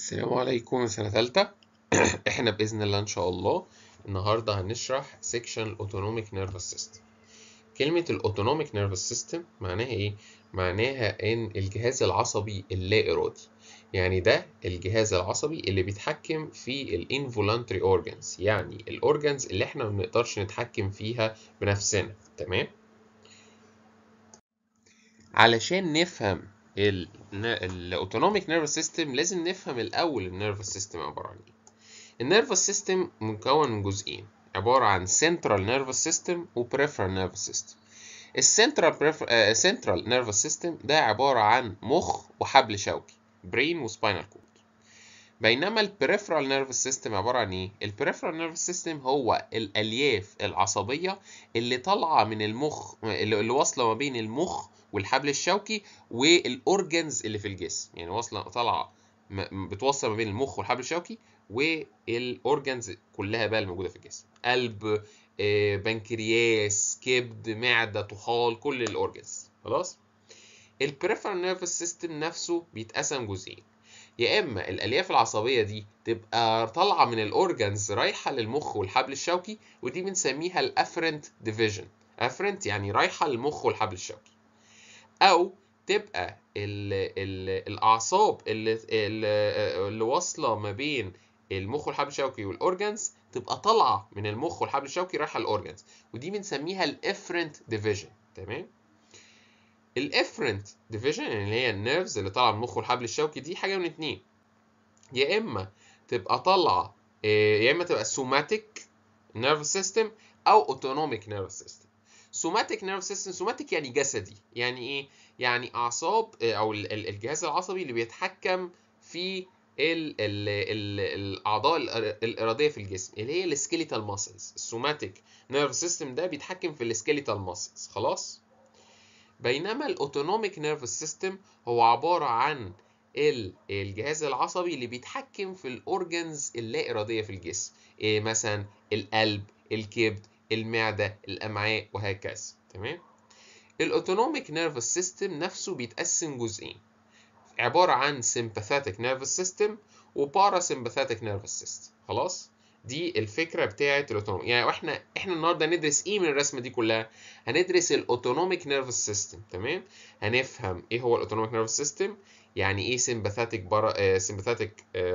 السلام عليكم سنة تالتة احنا بإذن الله إن شاء الله النهاردة هنشرح سيكشن الأوتونوميك نيرفس سيستم كلمة الأوتونوميك نيرفس سيستم معناها إيه؟ معناها إن الجهاز العصبي اللا إرادي يعني ده الجهاز العصبي اللي بيتحكم في الانفولانتري اورجانز يعني الاورجانز اللي احنا ما بنقدرش نتحكم فيها بنفسنا تمام علشان نفهم الاوتونوميك نيرفس سيستم لازم نفهم الاول النيرفس سيستم عباره عن ايه النيرفس سيستم مكون من جزئين عباره عن سنترال نيرفس سيستم وبريفرال نيرفس سيستم السنترال سنترال نيرفس سيستم ده عباره عن مخ وحبل شوكي برين وسباينال كورد بينما البريفرال نيرفس سيستم عباره عن ايه البريفرال نيرفس سيستم هو الالياف العصبيه اللي طالعه من المخ اللي واصله ما بين المخ والحبل الشوكي والاورجنز اللي في الجسم يعني واصله طالعه بتوصل ما بين المخ والحبل الشوكي والاورجنز كلها بقى الموجوده في الجسم قلب بنكرياس كبد معده طحال كل الاورجنز خلاص البريفرال نيرفس سيستم نفسه بيتقسم جزئين يا اما الالياف العصبيه دي تبقى طالعه من الاورجنز رايحه للمخ والحبل الشوكي ودي بنسميها الافرنت ديفيجن افرنت يعني رايحه للمخ والحبل الشوكي او تبقى ال ال الاعصاب اللي اللي واصله ما بين المخ والحبل الشوكي والاورجنز تبقى طالعه من المخ والحبل الشوكي رايحه للاورجنز ودي بنسميها الافرنت ديفيجن تمام الافرنت ديفيجن يعني اللي هي النيرفز اللي طالعه من المخ والحبل الشوكي دي حاجه من اتنين يا اما تبقى طالعه يا اما تبقى سوماتيك نيرفس سيستم او اوتونوميك نيرفس سيستم سوماتيك نيرفس سيستم سوماتيك يعني جسدي يعني ايه يعني اعصاب او الجهاز العصبي اللي بيتحكم في ال ال ال الاعضاء الاراديه في الجسم اللي هي السكيليتال ماسلز السوماتيك نيرف سيستم ده بيتحكم في السكيليتال ماسلز خلاص بينما الاوتونوميك نيرفس سيستم هو عباره عن الجهاز العصبي اللي بيتحكم في الاورجنز اللا اراديه في الجسم إيه مثلا القلب الكبد المعده الامعاء وهكذا تمام الاوتونوميك نيرفس سيستم نفسه بيتقسم جزئين عباره عن sympathetic nervous system وباراسمباثيك نيرفس سيستم خلاص دي الفكره بتاعه الاوتونوميك يعني واحنا احنا النهارده هندرس ايه من الرسمه دي كلها هندرس الاوتونوميك نيرفس سيستم تمام هنفهم ايه هو الاوتونوميك نيرفس سيستم يعني ايه sympathetic بارا sympathetic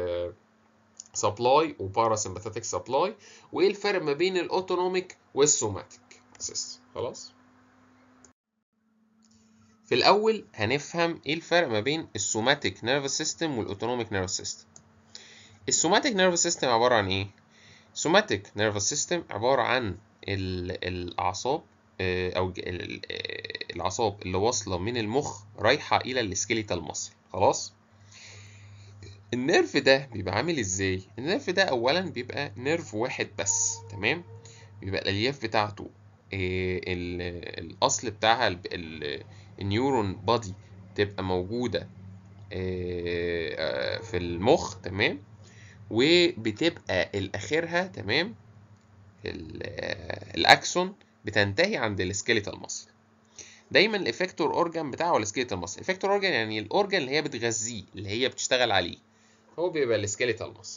سبلاي وباراسمباثيك سبلاي وايه الفرق ما بين الاوتونوميك والسوماتيك سيستم خلاص في الاول هنفهم ايه الفرق ما بين السوماتيك نيرفس سيستم والاوتونوميك نيرفس سيستم السوماتيك نيرفس سيستم عباره عن ايه سوماتيك نيرفس سيستم عباره عن الاعصاب او الاعصاب اللي واصله من المخ رايحه الى السكيليتال ماسل خلاص النيرف ده بيبقى عامل ازاي النيرف ده اولا بيبقى نيرف واحد بس تمام بيبقى الالياف بتاعته الاصل بتاعها النيورون بادي تبقى موجوده في المخ تمام وبتبقى الاخرها تمام الاكسون بتنتهي عند السكيليتال ماسل دايما الافكتور اورجان بتاعه هو السكيليتال ماسل الافكتور اورجان يعني الاورجان اللي هي بتغذيه اللي هي بتشتغل عليه هو بيبقى السكيليتال ماسل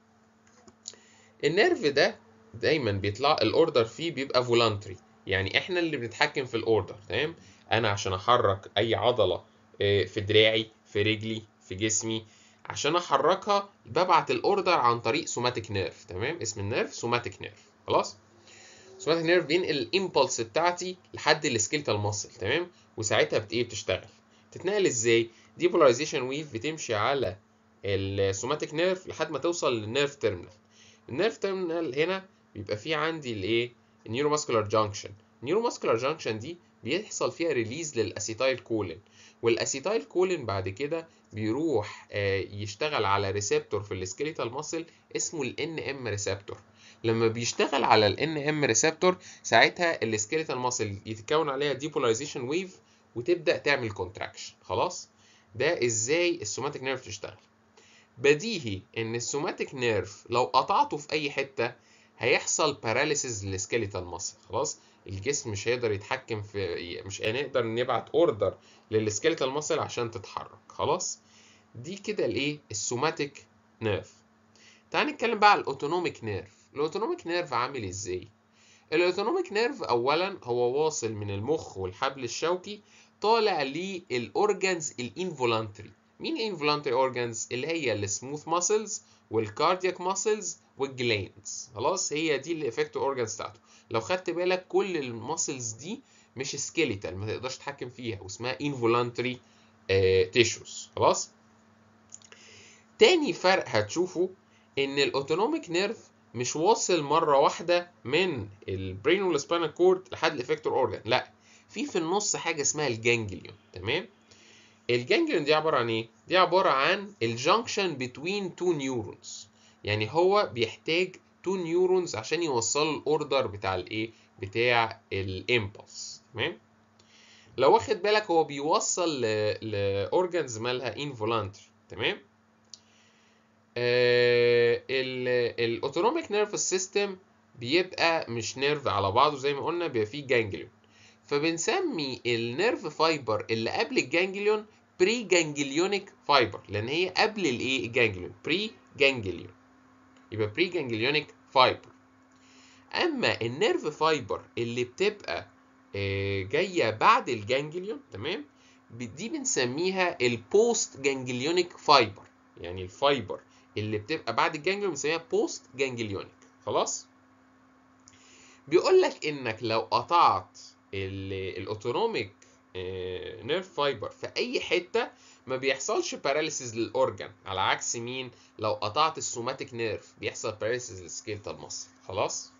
النيرف ده دايما بيطلع الاوردر فيه بيبقى فولانتري يعني احنا اللي بنتحكم في الاوردر تمام انا عشان احرك اي عضله في دراعي في رجلي في جسمي عشان احركها ببعت الاوردر عن طريق سوماتيك نيرف تمام اسم النيرف سوماتيك نيرف خلاص سوماتيك نيرف بينقل الامبلس بتاعتي لحد السكيلتال ماسل تمام وساعتها بت ايه بتشتغل تتنقل ازاي دي بولاريزيشن ويف بتمشي على السوماتيك نيرف لحد ما توصل للنيرف تيرمينال النيرف تيرمينال هنا بيبقى فيه عندي الايه النيوروماسكولار جانكشن النيوروماسكولار جانكشن دي بيحصل فيها ريليز للاسيتايل كولين والاسيتايل كولين بعد كده بيروح يشتغل على ريسبتور في السكيليتال ماسل اسمه الان ام ريسبتور لما بيشتغل على الان ام ريسبتور ساعتها السكيليتال ماسل يتكون عليها ديبولاريزيشن ويف وتبدا تعمل كونتراكشن خلاص ده ازاي السوماتيك نيرف تشتغل بديهي ان السوماتيك نيرف لو قطعته في اي حته هيحصل باراليسيز للسكيليتال ماسل خلاص الجسم مش هيقدر يتحكم في مش هنقدر نبعت اوردر للسكيليتال ماسل عشان تتحرك خلاص دي كده الايه السوماتيك نيرف تعال نتكلم بقى على الاوتونوميك نيرف الاوتونوميك نيرف عامل ازاي الاوتونوميك نيرف اولا هو واصل من المخ والحبل الشوكي طالع للاورجانز الانفولانتري مين الانفولانتري اورجانز اللي هي السموث ماسلز والكاردياك ماسلز والجلاندز خلاص هي دي الافكت اورجانز بتاعته لو خدت بالك كل الماسلز دي مش سكيليتال ما تقدرش تتحكم فيها واسمها انفولانتري تيشوز خلاص تاني فرق هتشوفه ان الاوتونوميك نيرف مش واصل مره واحده من البرين والسباينال كورد لحد الافكتور اورجان لا في في النص حاجه اسمها الجانجليون تمام الجانجليون دي عباره عن ايه دي عباره عن الجنكشن بين تو نيورونز يعني هو بيحتاج تو نيورونز عشان يوصلوا الاوردر بتاع الايه بتاع الامبلس تمام لو واخد بالك هو بيوصل لاورجانز مالها انفولانتري تمام آه الاوتونوميك نيرفس سيستم بيبقى مش نيرف على بعضه زي ما قلنا بيبقى فيه جانجليون فبنسمي النيرف فايبر اللي قبل الجانجليون بري جانجليونيك فايبر لان هي قبل الايه الجانجليون بري جانجليون يبقى بري جانجليونيك فايبر اما النيرف فايبر اللي بتبقى آه جايه بعد الجانجليون تمام دي بنسميها البوست جانجليونيك فايبر يعني الفايبر اللي بتبقى بعد الجانجليون بنسميها بوست جانجليونيك خلاص بيقول لك انك لو قطعت الاوتونوميك نيرف فايبر في اي حته ما بيحصلش باراليسيز للاورجان على عكس مين لو قطعت السوماتيك نيرف بيحصل باراليسيز للسكيلتال ماسل خلاص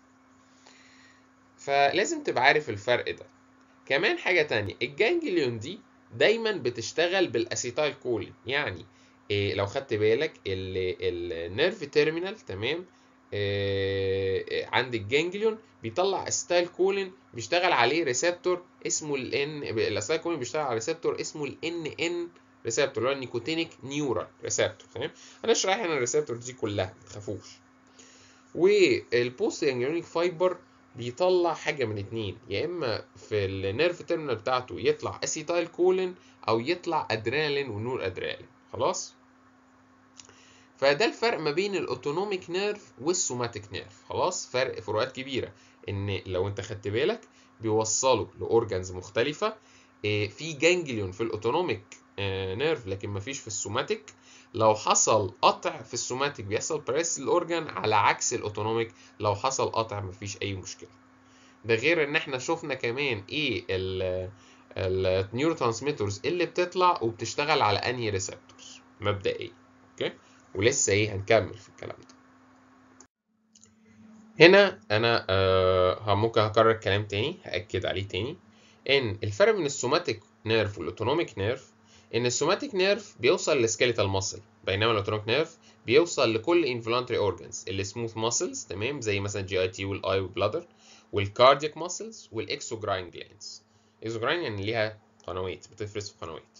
فلازم تبقى عارف الفرق ده كمان حاجه تانية الجانجليون دي دايما بتشتغل بالاسيتايل كولين يعني إيه لو خدت بالك النيرف تيرمينال تمام إيه عند الجانجليون بيطلع استايل كولين بيشتغل عليه ريسبتور اسمه الان الاستايل كولين بيشتغل على ريسبتور اسمه الان ان ريسبتور اللي هو النيكوتينيك نيورال ريسبتور تمام هنشرح هنا الريسبتور دي كلها ما تخافوش والبوست جانجليونيك فايبر بيطلع حاجه من اتنين يا اما في النيرف تيرمينال بتاعته يطلع اسيتايل كولين او يطلع ادرينالين ونور ادرينالين خلاص فده الفرق ما بين الاوتونوميك نيرف والسوماتيك نيرف خلاص فرق فروقات كبيره ان لو انت خدت بالك بيوصلوا لاورجانز مختلفه في جانجليون في الاوتونوميك نيرف لكن مفيش في السوماتيك لو حصل قطع في السوماتيك بيحصل بريس الاورجان على عكس الاوتونوميك لو حصل قطع مفيش اي مشكله ده غير ان احنا شفنا كمان ايه النيورو ترانسميترز اللي بتطلع وبتشتغل على انهي ريسبتورز مبدئيا اوكي ولسه ايه هنكمل في الكلام ده هنا انا آه ممكن هكرر الكلام تاني هاكد عليه تاني ان الفرق بين السوماتيك نيرف والاوتونوميك نيرف ان السوماتيك نيرف بيوصل للسكيليتال ماسل بينما الاوتونوميك نيرف بيوصل لكل انفلانتري اورجانز السموث ماسلز تمام زي مثلا جي اي تي والاي والبلادر والكاردياك ماسلز والاكسوجراين جلاندز اكسوجراين يعني ليها قنوات بتفرز في قنوات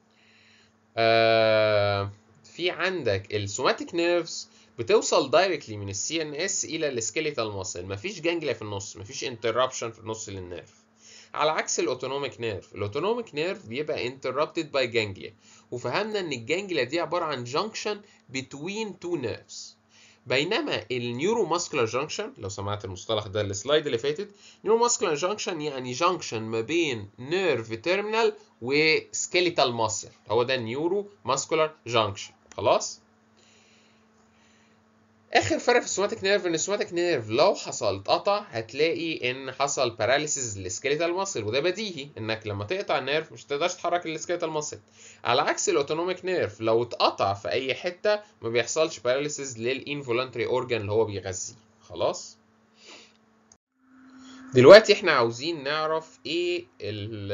آه في عندك السوماتيك نيرفز بتوصل دايركتلي من السي ان اس الى السكيليتال ماسل مفيش جانجليا في النص مفيش انتربشن في النص للنيرف على عكس الاوتونوميك نيرف الاوتونوميك نيرف بيبقى interrupted by ganglia وفهمنا ان الجانجليا دي عباره عن junction between two nerves بينما النيورو ماسكولار جانكشن لو سمعت المصطلح ده السلايد اللي فاتت نيورو ماسكولار جانكشن يعني جانكشن ما بين نيرف تيرمينال وسكيليتال ماسل هو ده النيورو ماسكولار جانكشن خلاص اخر فرق في السوماتيك نيرف ان السوماتيك نيرف لو حصل قطع هتلاقي ان حصل باراليسيس للسكيليتال ماسل وده بديهي انك لما تقطع النيرف مش هتقدرش تحرك السكيليتال ماسل على عكس الاوتونوميك نيرف لو اتقطع في اي حته ما بيحصلش باراليسيس للانفولانتري اورجان اللي هو بيغذيه خلاص دلوقتي احنا عاوزين نعرف ايه ال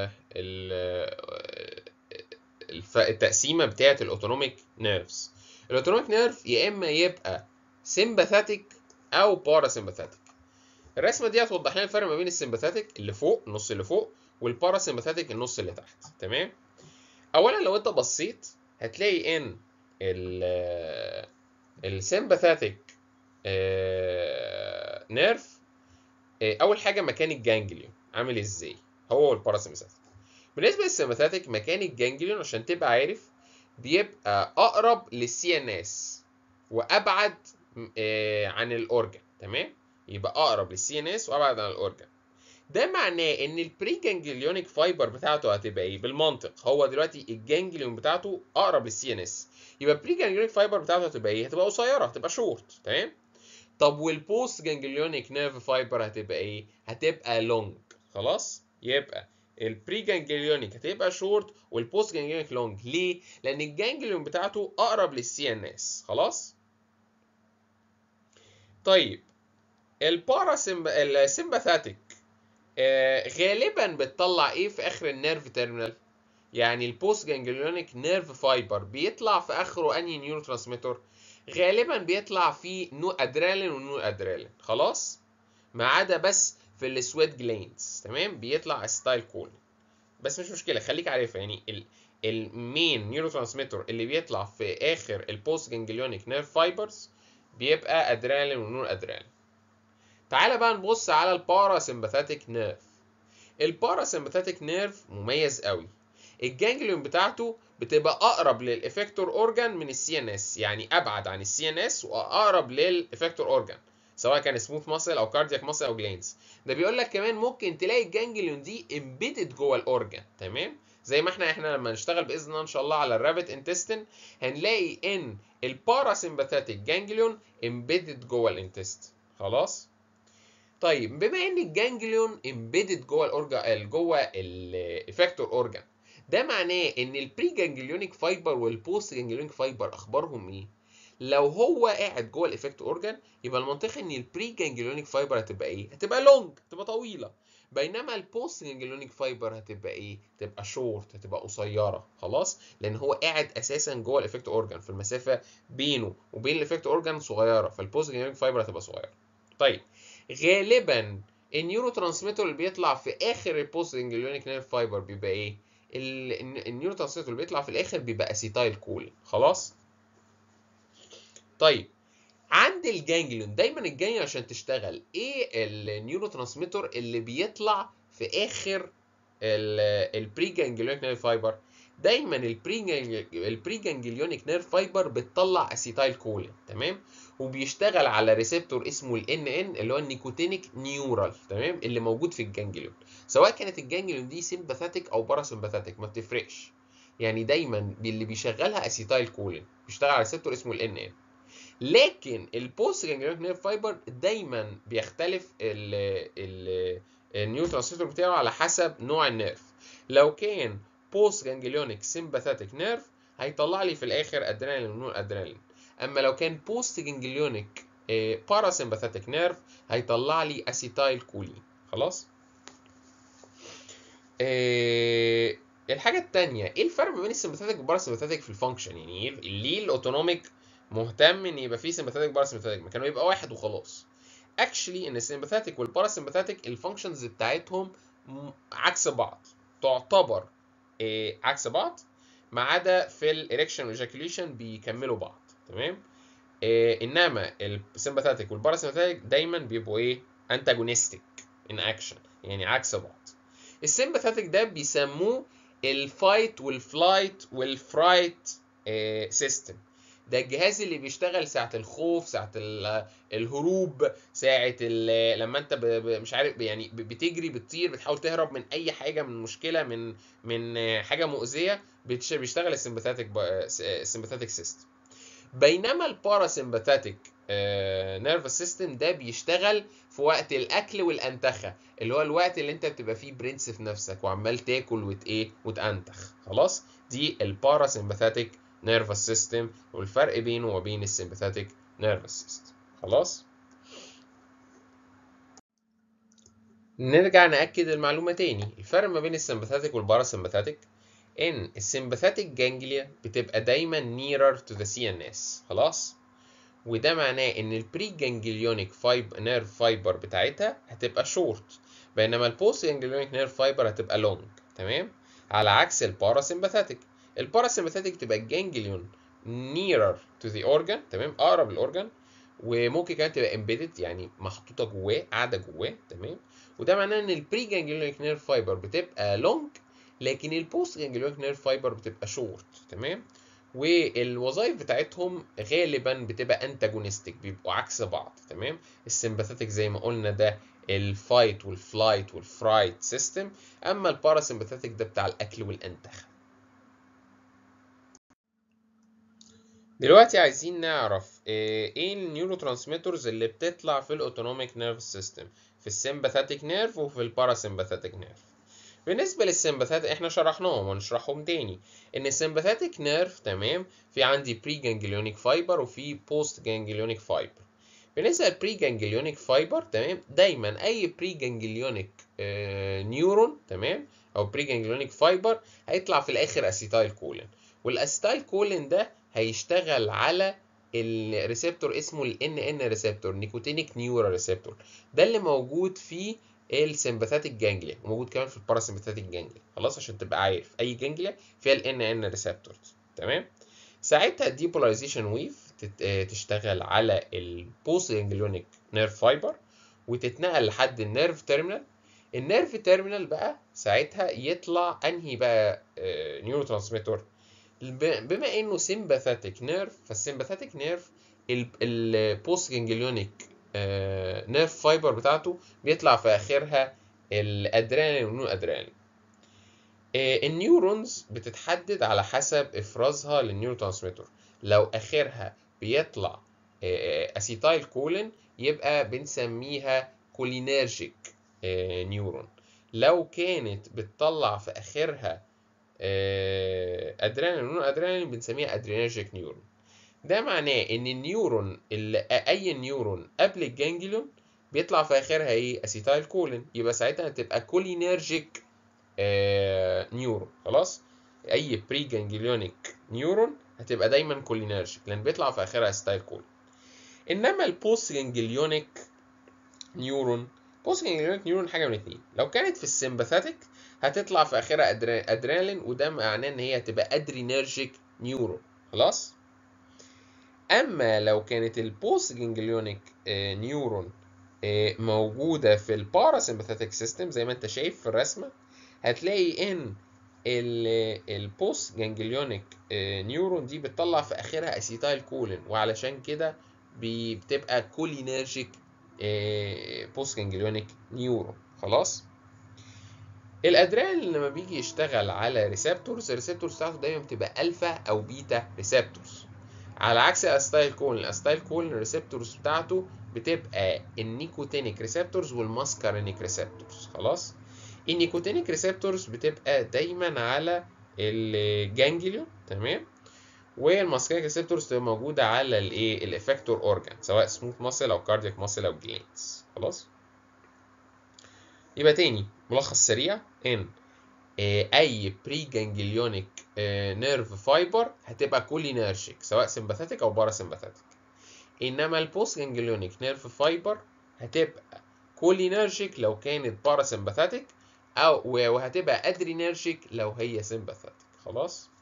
ال التقسيمه بتاعه الاوتونوميك نيرفز الاوتونوميك نيرف يا اما يبقى سيمباثيك او باراسيمباثيك الرسمه دي هتوضح لنا الفرق ما بين السيمباثيك اللي فوق النص اللي فوق والباراسيمباثيك النص اللي تحت تمام اولا لو انت بصيت هتلاقي ان ال السيمباثيك نيرف اول حاجه مكان الجانجليون عامل ازاي هو والباراسيمباثيك بالنسبه للسيمباثيك مكان الجانجليون عشان تبقى عارف بيبقى اقرب للسي ان اس وابعد آه عن الاورجن تمام يبقى اقرب للسي ان اس وابعد عن الاورجن ده معناه ان البري جانجليونيك فايبر بتاعته هتبقى ايه بالمنطق هو دلوقتي الجانجليون بتاعته اقرب للسي ان اس يبقى البري جانجليونيك فايبر بتاعته هتبقى ايه هتبقى قصيره هتبقى شورت تمام طب والبوست جانجليونيك نيرف فايبر هتبقى ايه هتبقى لونج خلاص يبقى البري جانجليونيك هتبقى شورت والبوست جانجليونيك لونج ليه لان الجانجليون بتاعته اقرب للسي ان اس خلاص طيب الباراسمباثيك آه غالبا بتطلع ايه في اخر النيرف تيرمينال يعني البوست جانجليونيك نيرف فايبر بيطلع في اخره انهي نيورو ترانسميتر غالبا بيطلع فيه نو ادرينالين ونو ادرينالين خلاص ما عدا بس في السويت جلاندز تمام بيطلع ستايل كول بس مش مشكله خليك عارفها يعني ال المين نيورو ترانسميتر اللي بيطلع في اخر البوست جانجليونيك نيرف فايبرز بيبقى ادرينالين ونون ادرينالين تعالى بقى نبص على الباراسمباثيك نيرف الباراسمباثيك نيرف مميز قوي الجانجليون بتاعته بتبقى اقرب للافكتور اورجان من السي ان اس يعني ابعد عن السي ان اس واقرب للافكتور اورجان سواء كان سموث ماسل او كاردياك ماسل او جلينز ده بيقول لك كمان ممكن تلاقي الجانجليون دي امبيدد جوه الاورجان تمام زي ما احنا احنا لما نشتغل باذن الله ان شاء الله على الرابت انتستين هنلاقي ان الباراسمباثيك جانجليون امبيدد جوه الانتست خلاص طيب بما ان الجانجليون امبيدد جوه الاورجان جوه الافكتور اورجان ده معناه ان البري جانجليونيك فايبر والبوست جانجليونيك فايبر اخبارهم ايه لو هو قاعد جوه الافكت اورجان يبقى المنطقي ان البري جانجليونيك فايبر هتبقى ايه هتبقى لونج هتبقى طويله بينما البوست جانجليونيك فايبر هتبقى ايه هتبقى شورت هتبقى قصيره خلاص لان هو قاعد اساسا جوه الافكت اورجان في المسافه بينه وبين الافكت اورجان صغيره فالبوست جانجليونيك فايبر هتبقى صغيره طيب غالبا النيورو ترانسميتر اللي بيطلع في اخر البوست جانجليونيك نيرف فايبر بيبقى ايه النيورو ترانسميتر اللي بيطلع في الاخر بيبقى اسيتايل كولين خلاص طيب عند الجانجليون دايما الجانجليون عشان تشتغل ايه النيورو ترانسميتر اللي بيطلع في اخر البري جانجليونيك نيرف فايبر دايما البري جانجليونيك نيرف فايبر بتطلع اسيتايل كولين تمام وبيشتغل على ريسبتور اسمه ال ان ان اللي هو النيكوتينيك نيورال تمام اللي موجود في الجانجليون سواء كانت الجانجليون دي سيمباثيك او باراسمباثيك ما بتفرقش يعني دايما اللي بيشغلها اسيتايل كولين بيشتغل على ريسبتور اسمه ال ان ان لكن البوست جانجليونيك نيرف فايبر دايما بيختلف النيو ترانسميتر بتاعه على حسب نوع النيرف لو كان بوست جانجليونيك سيمباثيك نيرف هيطلع لي في الاخر ادرينالين ونون ادرينالين اما لو كان بوست جانجليونيك باراسمباثيك نيرف هيطلع لي اسيتايل كولين خلاص آه الحاجه الثانيه ايه الفرق بين السمباثيك والباراسمباثيك في الفانكشن يعني ليه الاوتونوميك مهتم ان يبقى فيه سمباثيك باراسمباثيك ما كانوا يبقى واحد وخلاص اكشلي ان السمباثيك والباراسمباثيك الفانكشنز بتاعتهم عكس بعض تعتبر آه عكس بعض ما عدا في الاريكشن والايجاكوليشن بيكملوا بعض تمام آه انما السمباثيك والباراسمباثيك دايما بيبقوا ايه انتاجونستيك ان اكشن يعني عكس بعض السمباثيك ده بيسموه الفايت والفلايت والفرايت سيستم ده الجهاز اللي بيشتغل ساعة الخوف ساعة الهروب ساعة لما انت ب... ب... مش عارف يعني بتجري بتطير بتحاول تهرب من اي حاجة من مشكلة من من حاجة مؤذية بيشتغل السمباثيك السمباثيك سيستم بينما الباراسمباثيك نيرفس سيستم ده بيشتغل في وقت الاكل والانتخه اللي هو الوقت اللي انت بتبقى فيه برنس في نفسك وعمال تاكل وت ايه وتنتخ خلاص دي الباراسمباثيك نيرفس سيستم والفرق بينه وبين السمباثيك نيرفس سيستم خلاص نرجع نأكد المعلومة تاني الفرق ما بين السمباثيك والباراسمباثيك ان السمباثيك جانجليا بتبقى دايما nearer to the CNS خلاص وده معناه ان البري جانجليونيك فايب نيرف فايبر بتاعتها هتبقى شورت بينما البوست جانجليونيك نيرف فايبر هتبقى لونج تمام على عكس الباراسمباثيك الباراسمباثيك تبقى الجانجليون nearer to the organ تمام اقرب للاورجان وممكن كمان تبقى embedded يعني محطوطه جواه قاعده جواه تمام وده معناه ان البري جانجليونيك نيرف فايبر بتبقى لونج لكن البوست جانجليونيك نيرف فايبر بتبقى شورت تمام والوظائف بتاعتهم غالبا بتبقى انتاجونستيك بيبقوا عكس بعض تمام السمباثيك زي ما قلنا ده الفايت والفلايت والفرايت سيستم اما الباراسمباثيك ده بتاع الاكل والانتخاب دلوقتي عايزين نعرف ايه النيورو ترانسميترز اللي بتطلع في الاوتونوميك نيرف سيستم في السمباثيك نيرف وفي الباراسمباثيك نيرف بالنسبه للسمباثيك احنا شرحناهم ونشرحهم تاني ان السمباثيك نيرف تمام في عندي بري جانجليونيك فايبر وفي بوست جانجليونيك فايبر بالنسبه للبري جانجليونيك فايبر تمام دايما اي بري جانجليونيك آه نيورون تمام او بري جانجليونيك فايبر هيطلع في الاخر اسيتايل كولين والاسيتايل كولين ده هيشتغل على الريسبتور اسمه ال NN ريسبتور نيكوتينيك نيورا ريسبتور ده اللي موجود في السمباثيك جانجليا وموجود كمان في الباراسمباثيك جانجليا خلاص عشان تبقى عارف اي جانجليا فيها ال NN ريسبتورز تمام ساعتها الديبولاريزيشن ويف تشتغل على البوست جانجليونيك نيرف فايبر وتتنقل لحد النيرف تيرمينال النيرف تيرمينال بقى ساعتها يطلع انهي بقى نيورو ترانسميتر بما انه سمباثيك نيرف فالسمباثيك نيرف البوست جانجليونيك نيرف فايبر بتاعته بيطلع في اخرها الادرينالين والنون ادرينالين النيورونز بتتحدد على حسب افرازها للنيورو ترانسميتر لو اخرها بيطلع اسيتايل كولين يبقى بنسميها كولينيرجيك نيورون لو كانت بتطلع في اخرها ادرينالين ونون ادرينالين بنسميها ادرينرجيك نيورون ده معناه ان النيورون اللي اي نيورون قبل الجانجليون بيطلع في اخرها ايه اسيتايل كولين يبقى ساعتها هتبقى كولينيرجيك آه نيورون خلاص اي بري جانجليونيك نيورون هتبقى دايما كولينيرجيك لان بيطلع في اخرها اسيتايل كولين انما البوست جانجليونيك نيورون بوست جانجليونيك نيورون حاجه من اتنين لو كانت في السمباثيك هتطلع في اخرها ادرينالين وده معناه ان هي هتبقى ادرينرجيك نيورون خلاص اما لو كانت البوست جانجليونيك نيورون موجوده في الباراسمباثيك سيستم زي ما انت شايف في الرسمه هتلاقي ان البوست جانجليونيك نيورون دي بتطلع في اخرها اسيتايل كولين وعلشان كده بتبقى كولينرجيك بوست جانجليونيك نيورون خلاص الادرينالين لما بيجي يشتغل على ريسبتورز الريسبتورز بتاعته دايما بتبقى الفا او بيتا ريسبتورز على عكس الاستايل كولين الاستايل كولين الريسبتورز بتاعته بتبقى النيكوتينيك ريسبتورز والماسكارينيك ريسبتورز خلاص النيكوتينيك ريسبتورز بتبقى دايما على الجانجليون تمام والماسكارينيك ريسبتورز تبقى موجوده على الايه الافكتور اورجان سواء سموث ماسل او كاردياك ماسل او جلينز خلاص يبقى تاني ملخص سريع ان اي بري جانجليونيك نيرف فايبر هتبقى كولينرجيك سواء سمباثيك او باراسمباثيك انما البوست جانجليونيك نيرف فايبر هتبقى كولينرجيك لو كانت باراسمباثيك او وهتبقى ادرينرجيك لو هي سمباثيك خلاص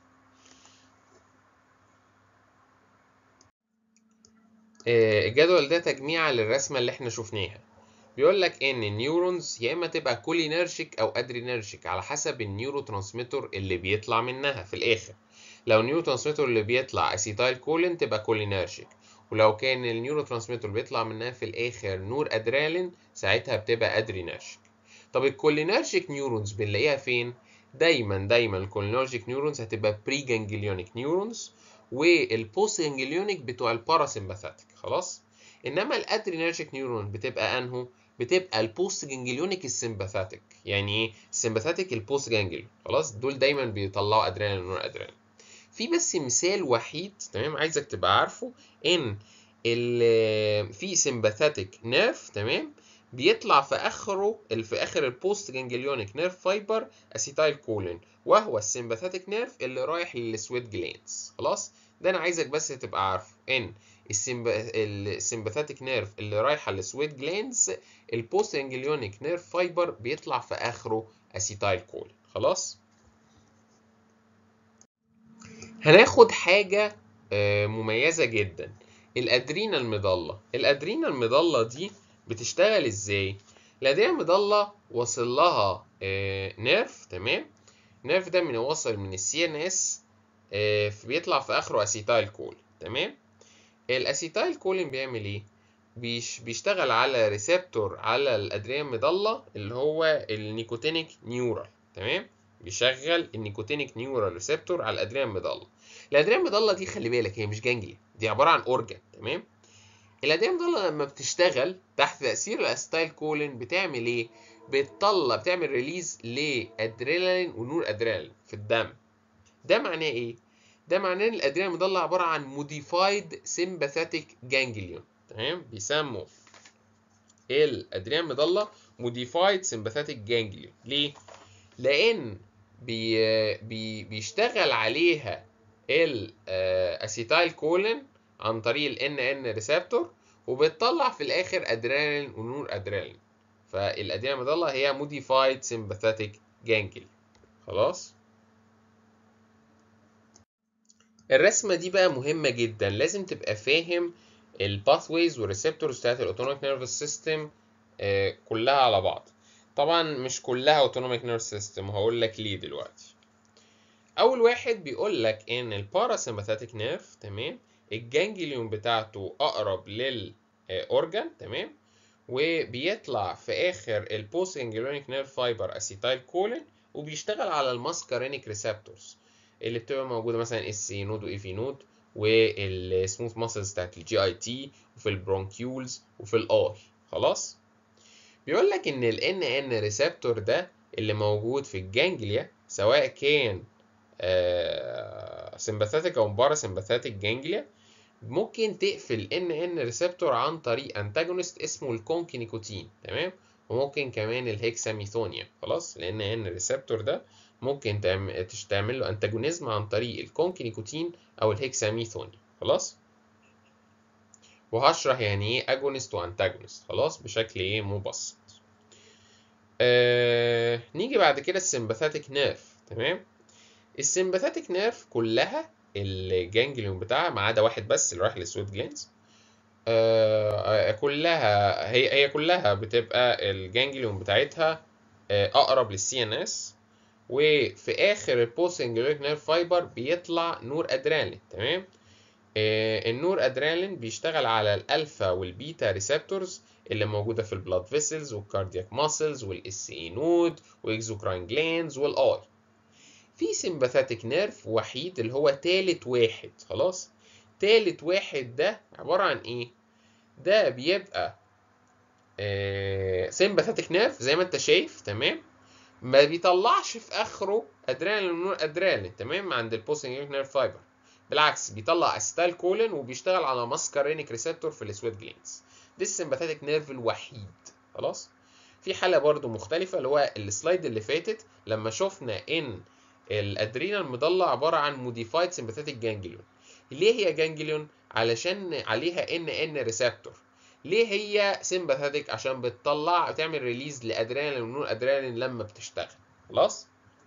الجدول ده تجميع للرسمه اللي احنا شفناها بيقول لك ان النيورونز يا اما تبقى كولينرجيك او ادرينرجيك على حسب النيورو ترانسميتر اللي بيطلع منها في الاخر لو النيورو ترانسميتر اللي بيطلع اسيتايل كولين تبقى كولينرجيك ولو كان النيورو ترانسميتر بيطلع منها في الاخر نور ادرينالين ساعتها بتبقى ادرينرجيك طب الكولينرجيك نيورونز بنلاقيها فين دايما دايما الكولينرجيك نيورونز هتبقى بري جانجليونيك نيورونز والبوست جانجليونيك بتوع الباراسمباثيك خلاص انما الادرينرجيك نيورون بتبقى انهو بتبقى البوست جانجليونيك السمباثيك يعني ايه السمباثيك البوست جانجليون خلاص دول دايما بيطلعوا ادرينالين ونور ادرينالين في بس مثال وحيد تمام عايزك تبقى عارفه ان في سمباثيك نيرف تمام بيطلع في اخره في اخر البوست جانجليونيك نيرف فايبر اسيتايل كولين وهو السمباثيك نيرف اللي رايح للسويت جلانس خلاص ده انا عايزك بس تبقى عارفه ان السمباثيك نيرف اللي رايحه للسويت جلانز البوست انجليونيك نيرف فايبر بيطلع في اخره اسيتايل كولين خلاص هناخد حاجه مميزه جدا الادرينال مضله الادرينال مضله دي بتشتغل ازاي الادرينال مضله واصل لها نيرف تمام النيرف ده من واصل من السي ان اس آه، بيطلع في اخره اسيتايل كول تمام الاسيتايل كولين بيعمل ايه بيش بيشتغل على ريسبتور على الادريان مضله اللي هو النيكوتينيك نيورال تمام بيشغل النيكوتينيك نيورال ريسبتور على الادريان مضله الادريان مضله دي خلي بالك هي مش جانجليا دي عباره عن اورجان تمام الادريان مضله لما بتشتغل تحت تاثير الاسيتايل كولين بتعمل ايه بتطلع بتعمل ريليز لادرينالين ونور ادرينالين في الدم ده معناه ايه ده معناه ان الادرينالين المضله عباره عن موديفايد سيمباثيك جانجليون تمام بيسموا الادرينالين المضله موديفايد سيمباثيك جانجليون ليه لان بي بي بيشتغل عليها الاسيتايل كولين عن طريق ال ان ان ريسبتور وبتطلع في الاخر ادرينالين ونور ادرينالين فالادرينالين المضله هي موديفايد سيمباثيك جانجليون خلاص الرسمه دي بقى مهمه جدا لازم تبقى فاهم الباثويز والريسبتورز بتاعت الاوتونوميك نيرفس سيستم كلها على بعض طبعا مش كلها اوتونوميك نيرفس سيستم هقول لك ليه دلوقتي اول واحد بيقول لك ان الباراسمباثيك نيرف تمام الجانجليون بتاعته اقرب للاورجان تمام وبيطلع في اخر البوست جانجليونيك نيرف فايبر اسيتايل كولين وبيشتغل على الماسكارينيك ريسبتورز اللي بتبقى موجوده مثلا اس اي نود واي في نود والسموث ماسلز بتاعت الجي اي تي وفي البرونكيولز وفي الاي خلاص بيقول لك ان ال ان ان ريسبتور ده اللي موجود في الجانجليا سواء كان سمباثيك او باراسمباثيك جانجليا ممكن تقفل ان ان ريسبتور عن طريق انتاجونست اسمه الكونكينيكوتين تمام وممكن كمان الهكساميثونيا خلاص لان ان ريسبتور ده ممكن تعمل له انتاجونيزم عن طريق الكونكينيكوتين او الهكساميثونيا خلاص وهشرح يعني ايه اجونست وانتاجونست خلاص بشكل ايه مبسط آه... نيجي بعد كده السمباثيك نيرف تمام السمباثيك نيرف كلها الجانجليون بتاعها ما عدا واحد بس اللي رايح للسويت جلانز آه... كلها هي هي كلها بتبقى الجانجليون بتاعتها آه اقرب للسي ان اس وفي اخر البوست انجلوريك نيرف فايبر بيطلع نور ادرينالين تمام آه النور ادرينالين بيشتغل على الالفا والبيتا ريسبتورز اللي موجوده في البلاد فيسلز والكاردياك ماسلز والاس اي نود واكزوكراين جلاندز والاي في سمباثيك نيرف وحيد اللي هو تالت واحد خلاص تالت واحد ده عباره عن ايه ده بيبقى آه سمباثيك نيرف زي ما انت شايف تمام ما بيطلعش في اخره ادرينالين ونور ادرينالين تمام عند البوستنج نيرف فايبر بالعكس بيطلع استال كولين وبيشتغل على ماسكارينيك ريسبتور في السويت جلينز ده السمباثيك نيرف الوحيد خلاص في حاله برضو مختلفه اللي هو السلايد اللي فاتت لما شفنا ان الادرينال مضلع عباره عن موديفايد سمباثيك جانجليون ليه هي جانجليون علشان عليها ان ان ريسبتور ليه هي سمباثيك عشان بتطلع بتعمل ريليز لادرينالين ونور ادرينالين لما بتشتغل خلاص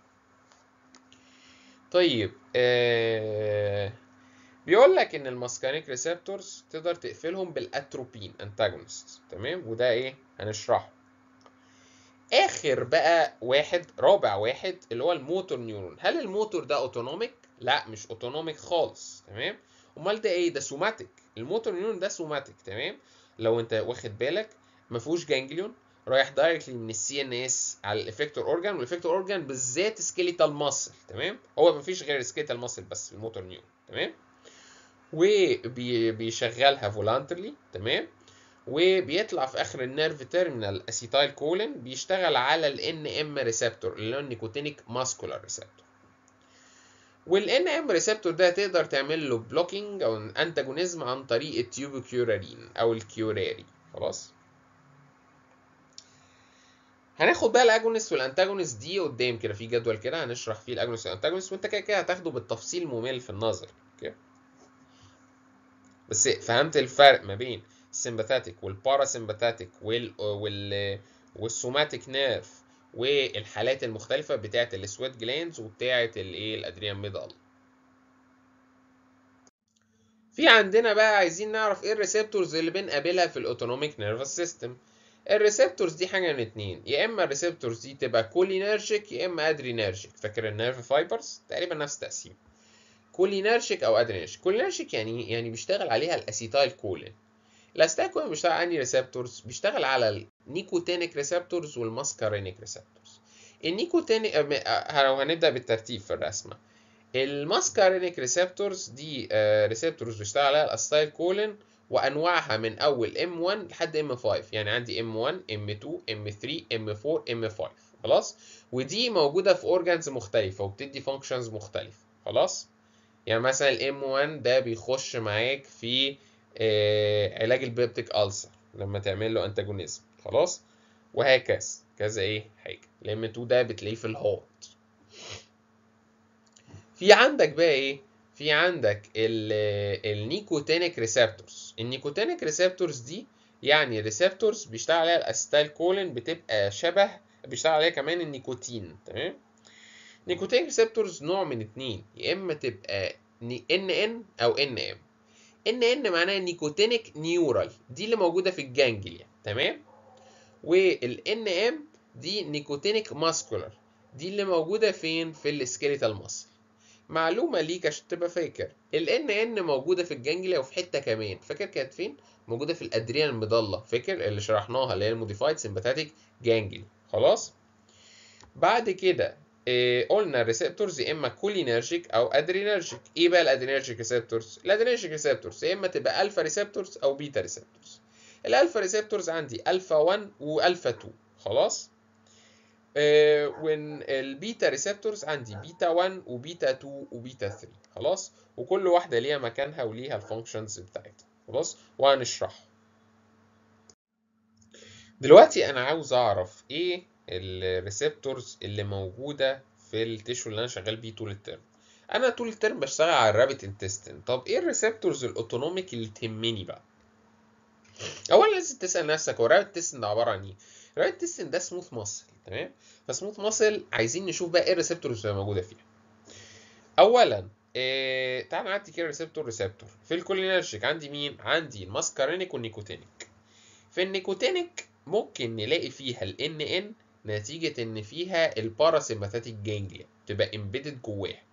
طيب آه بيقول لك ان الماسكارينيك ريسبتورز تقدر تقفلهم بالاتروبين انتاجونست تمام وده ايه هنشرحه اخر بقى واحد رابع واحد اللي هو الموتور نيورون هل الموتور ده اوتونوميك لا مش اوتونوميك خالص تمام امال ده ايه ده سوماتيك الموتور نيورون ده سوماتيك تمام لو انت واخد بالك ما فيهوش جانجليون رايح دايركتلي من السي ان اس على الافكتور اورجان والافكتور اورجان بالذات سكيليتال ماسل تمام هو ما فيش غير سكيليتال ماسل بس الموتور نيورون تمام وبيشغلها فولانترلي تمام وبيطلع في اخر النيرف تيرمينال اسيتايل كولين بيشتغل على الان ام ريسبتور اللي هو النيكوتينيك ماسكولار ريسبتور والان ام ريسبتور ده تقدر تعمل له بلوكينج او انتاجونيزم عن طريق التيوبوكيورارين او الكيوراري خلاص هناخد بقى الاجونست والانتاجونست دي قدام كده في جدول كده هنشرح فيه الاجونست والانتاجونست وانت كده كده هتاخده بالتفصيل ممل في النظر اوكي بس فهمت الفرق ما بين السمباثيك والباراسمباثيك وال وال والسوماتيك نيرف والحالات المختلفة بتاعة السويت جلاندز وبتاعة الايه الادريان ميدال في عندنا بقى عايزين نعرف ايه الريسبتورز اللي بنقابلها في الاوتونوميك نيرفس سيستم الريسبتورز دي حاجه من اتنين يا اما الريسبتورز دي تبقى كولينرجيك يا اما ادرينرجيك فاكر النيرف فايبرز تقريبا نفس التقسيم كولينرجيك او ادرينرجيك كولينرجيك يعني يعني بيشتغل عليها الاسيتايل كولين الاسيتايل كولين بيشتغل على انهي ريسبتورز بيشتغل على النيكوتينيك ريسبتورز والماسكارينيك ريسبتورز النيكوتينيك لو هنبدا بالترتيب في الرسمه الماسكارينيك ريسبتورز دي ريسبتورز بيشتغل عليها الاسيتايل كولين وانواعها من اول M1 لحد M5 يعني عندي M1 M2 M3 M4 M5 خلاص ودي موجوده في اورجانز مختلفه وبتدي فانكشنز مختلفه خلاص يعني مثلا الام 1 ده بيخش معاك في آه علاج البيبتيك ألسر لما تعمل له انتاجونيزم خلاص وهكذا كذا ايه حاجه الام 2 ده بتلاقيه في الهارت في عندك بقى ايه في عندك النيكوتينيك ريسبتورز النيكوتينيك ريسبتورز دي يعني ريسبتورز بيشتغل عليها الاسيتال كولين بتبقى شبه بيشتغل عليها كمان النيكوتين تمام نيكوتين ريسبتورز نوع من اتنين يا اما تبقى ان ان او ان ام ان ان معناها نيكوتينيك نيورال دي اللي موجوده في الجانجليا تمام والان ام دي نيكوتينيك ماسكولار دي اللي موجوده فين في السكيليتال ماسل معلومه ليك عشان تبقى فاكر الان ان موجوده في الجانجليا وفي حته كمان فاكر كانت فين موجوده في الادريان المضله فاكر اللي شرحناها اللي هي الموديفايد سمباثيك جانجلي خلاص بعد كده إيه قلنا الريسبتورز يا اما كولينرجيك او ادرينرجيك ايه بقى الادرينرجيك ريسبتورز الادرينرجيك ريسبتورز يا اما تبقى الفا ريسبتورز او بيتا ريسبتورز الالفا ريسبتورز عندي الفا 1 والفا 2 خلاص إيه وان البيتا ريسبتورز عندي بيتا 1 وبيتا 2 وبيتا 3 خلاص وكل واحده ليها مكانها وليها الفانكشنز بتاعتها خلاص وهنشرحها دلوقتي انا عاوز اعرف ايه الريسبتورز اللي موجوده في التيشو اللي انا شغال بيه طول الترم انا طول الترم بشتغل على الرابت انتستين طب ايه الريسبتورز الاوتونوميك اللي تهمني بقى اولا لازم تسال نفسك هو الرابت انتستين ده عباره عن ايه الرابت انتستين ده سموث ماسل تمام فسموث ماسل عايزين نشوف بقى ايه الريسبتورز اللي موجوده فيها اولا إيه تعال نعدي كده ريسبتور ريسبتور في الكولينرجيك عندي مين عندي الماسكارينيك والنيكوتينيك في النيكوتينيك ممكن نلاقي فيها ال NN نتيجة إن فيها الباراسيمباثيك جانجليا تبقى امبيدد جواها.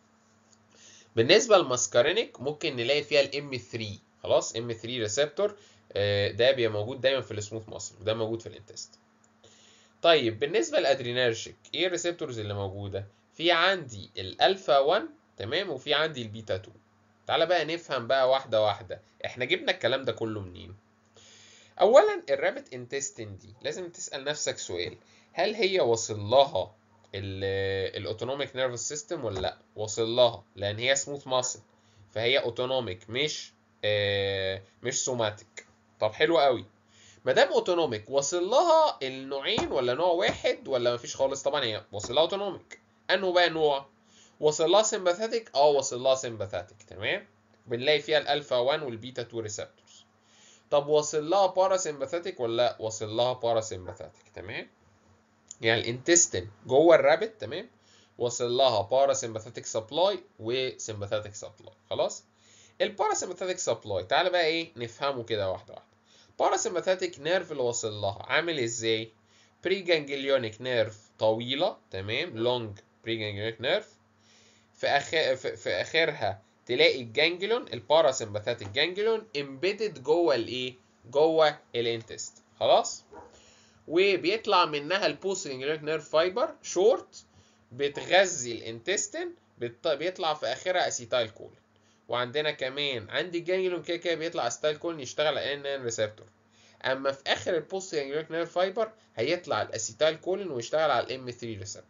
بالنسبة للماسكارينيك ممكن نلاقي فيها ال M3 خلاص M3 ريسبتور ده بيبقى موجود دايما في السموث ماسل وده موجود في الانتست. طيب بالنسبة للادرينرجيك ايه الريسبتورز اللي موجودة؟ في عندي الالفا 1 تمام وفي عندي البيتا 2. تعالى بقى نفهم بقى واحدة واحدة احنا جبنا الكلام ده كله منين؟ اولا الرابت انتستين دي لازم تسال نفسك سؤال هل هي وصل لها الاوتونوميك نيرفس سيستم ولا لا وصل لها لان هي سموث ماسل فهي اوتونوميك مش آه مش سوماتيك طب حلو قوي ما دام اوتونوميك وصل لها النوعين ولا نوع واحد ولا مفيش خالص طبعا هي وصل لها اوتونوميك انه بقى نوع وصل لها سمباثيك اه وصل لها سمباثيك تمام بنلاقي فيها الالفا 1 والبيتا 2 ريسبتورز طب وصل لها باراسمباثيك ولا لا وصل لها باراسمباثيك تمام يعني الانتستين جوه الرابت تمام وصل لها باراسمباثيك سبلاي وسمباثيك سبلاي خلاص الباراسمباثيك سبلاي تعالى بقى ايه نفهمه كده واحده واحده باراسمباثيك نيرف اللي وصل لها عامل ازاي بري جانجليونيك نيرف طويله تمام لونج بري جانجليونيك نيرف في اخر في, في اخرها تلاقي الجانجلون الباراسمباثيك جانجلون امبيدد جوه الايه جوه الانتست خلاص وبيطلع منها البوست جانجلونيك نيرف فايبر شورت بتغذي الانتستين بيطلع في اخرها اسيتايل كولين وعندنا كمان عندي الجانجلون كده كده بيطلع اسيتايل كولين يشتغل على ان ان ريسبتور اما في اخر البوست جانجلونيك نيرف فايبر هيطلع الاسيتايل كولين ويشتغل على الام 3 ريسبتور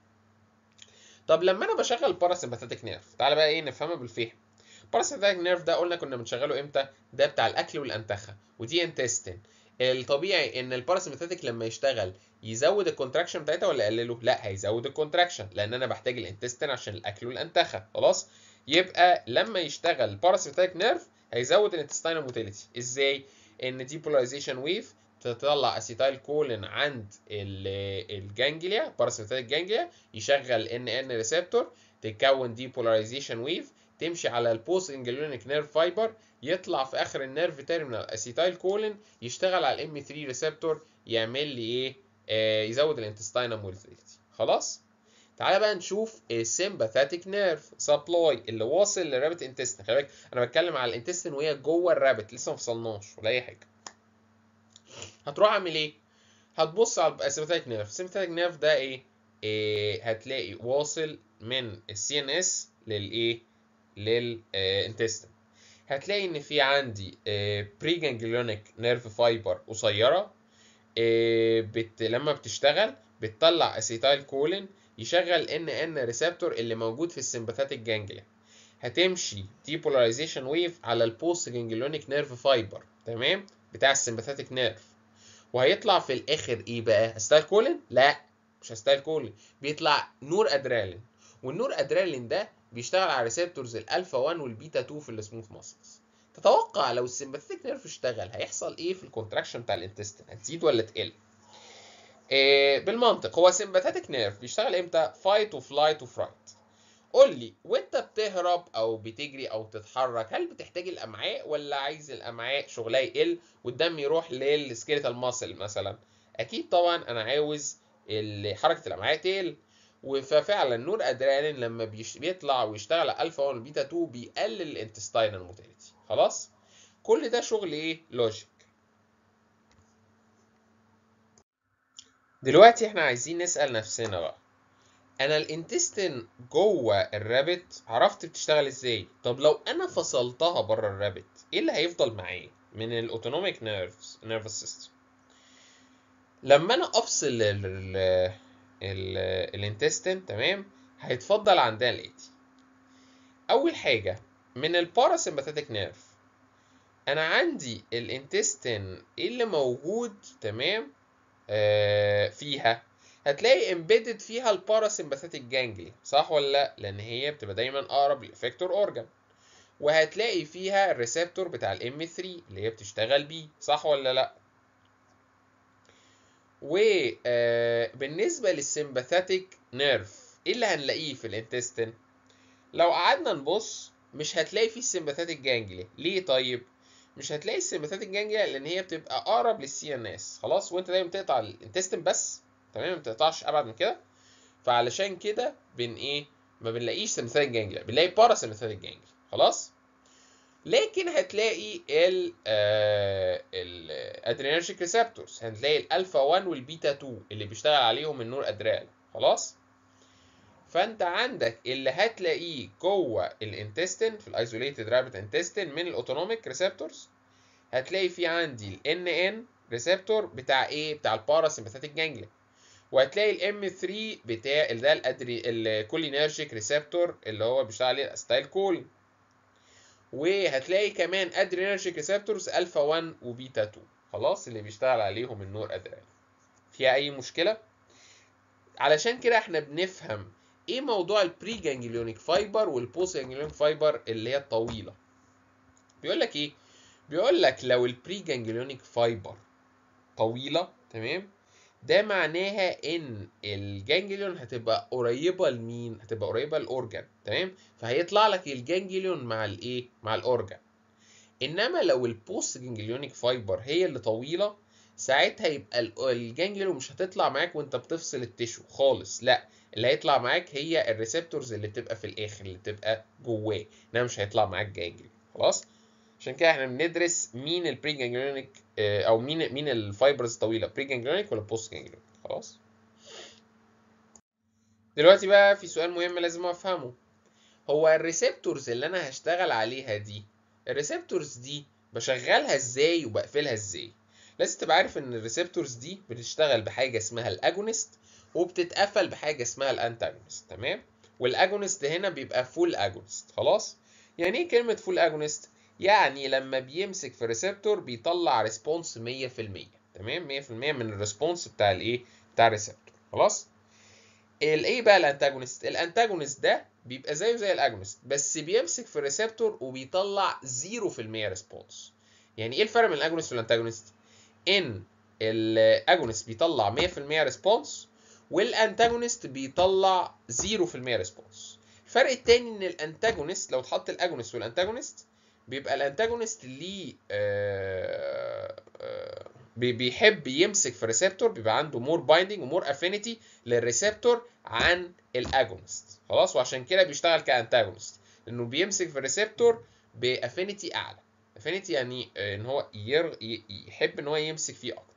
طب لما انا بشغل الباراسمباثيك نيرف تعالى بقى ايه نفهمها بالفهم الباراسمباثيك نيرف ده قلنا كنا بنشغله امتى ده بتاع الاكل والانتخه ودي انتستين الطبيعي ان الباراسمباثيك لما يشتغل يزود الكونتراكشن بتاعتها ولا يقلله لا هيزود الكونتراكشن لان انا بحتاج الانتستين عشان الاكل والانتخه خلاص يبقى لما يشتغل الباراسمباثيك نيرف هيزود الانتستينال موتيليتي ازاي ان ديبولاريزيشن ويف تطلع اسيتايل كولين عند الجانجليا باراسمباثيك جانجليا يشغل ان ان ريسبتور تكون ديبولاريزيشن ويف تمشي على البوست انجلونيك نيرف فايبر يطلع في اخر النيرف تيرمينال اسيتايل كولين يشتغل على الام 3 ريسبتور يعمل لي ايه آه يزود الانتستينال موتيليتي خلاص تعالى بقى نشوف السيمباثيك نيرف سبلاي اللي واصل للرابت انتستين خلي بالك انا بتكلم على الانتستين وهي جوه الرابت لسه ما فصلناش ولا اي حاجه هتروح اعمل ايه هتبص على السيمباثيك نيرف السيمباثيك نيرف ده ايه, إيه هتلاقي واصل من السي ان اس للايه للانتستين هتلاقي ان في عندي بري جانجليونيك نيرف فايبر قصيره إيه بت... لما بتشتغل بتطلع اسيتايل كولين يشغل ان ان ريسبتور اللي موجود في السمباثيك جانجليا هتمشي ديبولاريزيشن ويف على البوست جانجليونيك نيرف فايبر تمام بتاع السمباثيك نيرف وهيطلع في الاخر ايه بقى استايل كولين لا مش استايل كولين بيطلع نور ادرينالين والنور ادرينالين ده بيشتغل على ريسبتورز الالفا 1 والبيتا 2 في السموث ماسلز تتوقع لو السمباثيك نيرف اشتغل هيحصل ايه في الكونتراكشن بتاع الانتستين هتزيد ولا تقل إيه بالمنطق هو سمباثيك نيرف بيشتغل امتى فايت وفلايت وفرايت قول لي وانت بتهرب او بتجري او تتحرك هل بتحتاج الامعاء ولا عايز الامعاء شغلها يقل والدم يروح للسكيلتال ماسل مثلا اكيد طبعا انا عاوز حركه الامعاء تقل ففعلا نور ادرينالين لما بيطلع ويشتغل على الفا 1 والبيتا 2 بيقلل الانتستينال موتيليتي خلاص كل ده شغل ايه لوجيك دلوقتي احنا عايزين نسال نفسنا بقى انا الانتستين جوه الرابت عرفت بتشتغل ازاي طب لو انا فصلتها بره الرابت ايه اللي هيفضل معايا من الاوتونوميك نيرفز نيرفس سيستم لما انا افصل ال الانتستين تمام هيتفضل عندنا الاتي اول حاجه من الباراسمباثيك نيرف انا عندي الانتستين اللي موجود تمام آه فيها هتلاقي امبيدد فيها الباراسمباثيك جانجلي صح ولا لا لان هي بتبقى دايما اقرب للافكتور اورجان وهتلاقي فيها الريسبتور بتاع الام 3 اللي هي بتشتغل بيه صح ولا لا وبالنسبة للسمباثيك نيرف ايه اللي هنلاقيه في الانتستين لو قعدنا نبص مش هتلاقي فيه السمباثيك جانجلي ليه طيب مش هتلاقي السمباثيك جانجلي لان هي بتبقى اقرب للسي ان اس خلاص وانت دايما بتقطع الانتستين بس تمام ما بتقطعش ابعد من كده فعلشان كده بن ايه ما بنلاقيش سمباثيك جانجلي بنلاقي بارا سمباثيك جانجلي خلاص لكن هتلاقي ال الادرينرجيك ريسبتورز هتلاقي الالفا 1 والبيتا 2 اللي بيشتغل عليهم النور ادرينال خلاص فانت عندك اللي هتلاقيه جوه الانتستين في الايزوليتد رابت انتستين من الاوتونوميك ريسبتورز هتلاقي في عندي الان ان ريسبتور بتاع ايه بتاع الباراسمباثيك جانجليا وهتلاقي الام 3 بتاع ده الادري الكولينرجيك ريسبتور اللي هو بيشتغل عليه الاستايل كولين وهتلاقي كمان ادرينرجيك ريسبتورز الفا 1 وبيتا 2 خلاص اللي بيشتغل عليهم النور ادرينال فيها اي مشكله علشان كده احنا بنفهم ايه موضوع البري جانجليونيك فايبر والبوست جانجليونيك فايبر اللي هي الطويله بيقول لك ايه بيقول لك لو البري جانجليونيك فايبر طويله تمام ده معناها ان الجانجليون هتبقى قريبه لمين هتبقى قريبه للاورجان تمام فهيطلع لك الجانجليون مع الايه مع الاورجان انما لو البوست جانجليونيك فايبر هي اللي طويله ساعتها يبقى الجانجليون مش هتطلع معاك وانت بتفصل التشو خالص لا اللي هيطلع معاك هي الريسبتورز اللي بتبقى في الاخر اللي بتبقى جواه انما مش هيطلع معاك جانجليون خلاص عشان كده احنا بندرس مين البري جانجليونيك او مين مين الفايبرز الطويله بري جانجليونيك ولا بوست جانجليونيك خلاص دلوقتي بقى في سؤال مهم لازم افهمه هو الريسبتورز اللي انا هشتغل عليها دي الريسبتورز دي بشغلها ازاي وبقفلها ازاي لازم تبقى عارف ان الريسبتورز دي بتشتغل بحاجه اسمها الاجونست وبتتقفل بحاجه اسمها الانتاجونست تمام والاجونست هنا بيبقى فول اجونست خلاص يعني ايه كلمه فول اجونست يعني لما بيمسك في ريسبتور بيطلع ريسبونس 100% تمام 100% من الريسبونس بتاع الايه بتاع الريسبتور خلاص الايه بقى الانتاجونست الانتاجونست ده بيبقى زيه زي الاجونست بس بيمسك في الريسبتور وبيطلع 0% ريسبونس يعني ايه الفرق بين الاجونست والانتاجونست ان الاجونست بيطلع 100% ريسبونس والانتاجونست بيطلع 0% ريسبونس الفرق التاني ان الانتاجونست لو اتحط الاجونست والانتاجونست بيبقى الانتاجونست ليه آه آه بي- بيحب يمسك في ريسبتور بيبقى عنده مور بايندينج ومور افينيتي للريسبتور عن الاجونست خلاص وعشان كده بيشتغل كانتاجونست لانه بيمسك في الريسبتور بافينيتي اعلى افينيتي يعني آه، ان هو ير... ي- يحب ان هو يمسك فيه اكتر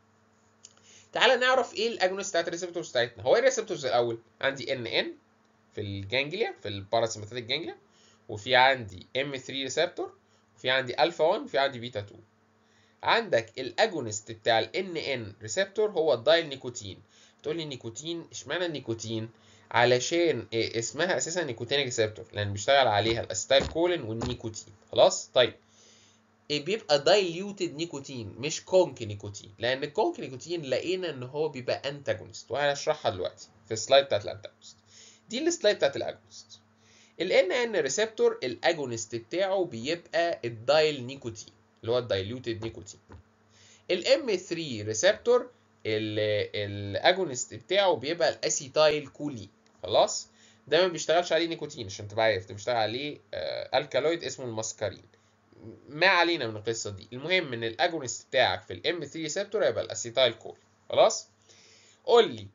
تعالى نعرف ايه الاجونست بتاعت الريسبتورز بتاعتنا هو ايه الريسبتورز الاول عندي ان ان في الجانجليا في الباراسمباثيك جانجليا وفي عندي ام 3 ريسبتور وفي عندي الفا 1 وفي عندي بيتا 2 عندك الاجونست بتاع ال ان ريسبتور هو الدايل نيكوتين تقول لي نيكوتين اشمعنى النيكوتين علشان إيه اسمها اساسا نيكوتينيك ريسبتور لان بيشتغل عليها الاسيتايل كولين والنيكوتين خلاص طيب إيه بيبقى دايليوتد نيكوتين مش كونك نيكوتين لان الكونك نيكوتين لقينا ان هو بيبقى انتاجونست وهنشرحها دلوقتي في السلايد بتاعت الانتاجونست دي السلايد بتاعت الاجونست ال ان ريسبتور الاجونست بتاعه بيبقى الدايل نيكوتين اللي هو الدايليوتد نيكوتين الام 3 ريسبتور الاجونست بتاعه بيبقى الاسيتايل كولين خلاص ده ما بيشتغلش عليه نيكوتين عشان تبقى عارف ده بيشتغل عليه آه الكالويد اسمه الماسكارين ما علينا من القصه دي المهم ان الاجونست بتاعك في الام 3 ريسبتور هيبقى الاسيتايل كولين خلاص قول لي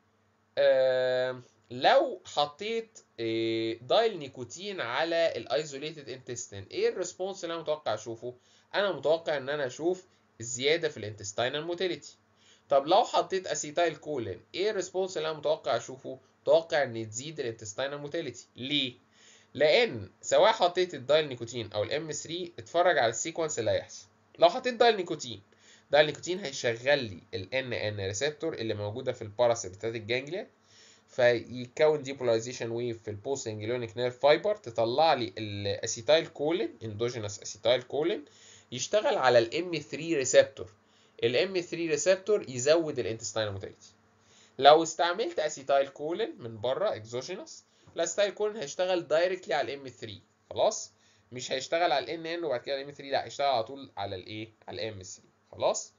آه لو حطيت آه دايل نيكوتين على الايزوليتد انتستين ايه الريسبونس اللي انا متوقع اشوفه انا متوقع ان انا اشوف الزياده في الانتستينال موتيليتي طب لو حطيت اسيتايل كولين ايه الريسبونس اللي انا متوقع اشوفه متوقع ان تزيد الانتستينال موتيليتي ليه لان سواء حطيت الدايل نيكوتين او الام 3 اتفرج على السيكونس اللي هيحصل لو حطيت دايل نيكوتين دايل نيكوتين هيشغل لي ال ان ريسبتور اللي موجوده في الباراسيمباتيك جانجليا فيكون ديبولاريزيشن ويف في البوست انجلونيك نيرف فايبر تطلع لي الاسيتايل كولين اندوجينوس اسيتايل كولين يشتغل على الام 3 ريسبتور الام 3 ريسبتور يزود الانتستينال موتيليتي لو استعملت اسيتايل كولين من بره اكزوجينوس الاسيتايل كولين هيشتغل دايركتلي على الام 3 خلاص مش هيشتغل على الان ان وبعد كده الام 3 لا هيشتغل على طول على الايه على الام 3 خلاص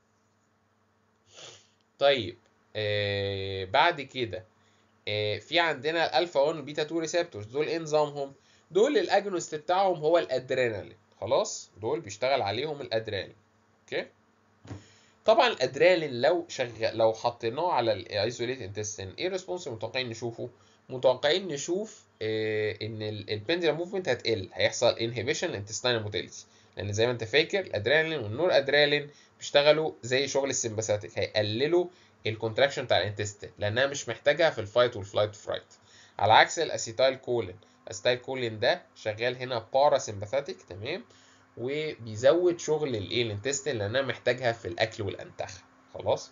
طيب آه بعد كده آه في عندنا الالفا 1 والبيتا 2 ريسبتورز دول ايه نظامهم دول الاجونست بتاعهم هو الادرينالين خلاص دول بيشتغل عليهم الادرينالين اوكي طبعا الادرينالين لو شغال لو حطيناه على الايزوليت انتستين ايه الريسبونس متوقعين نشوفه متوقعين نشوف آه ان البندلم موفمنت هتقل هيحصل انهبيشن للانتستينال موتيليتي لان زي ما انت فاكر الادرينالين والنور ادرينالين بيشتغلوا زي شغل السمباثيك هيقللوا الكونتراكشن بتاع الانتستين لانها مش محتاجها في الفايت والفلايت فرايت على عكس الاسيتايل كولين الاسيتايل كولين ده شغال هنا باراسمباثيك تمام وبيزود شغل الايه الانتستين لانها محتاجها في الاكل والانتخه خلاص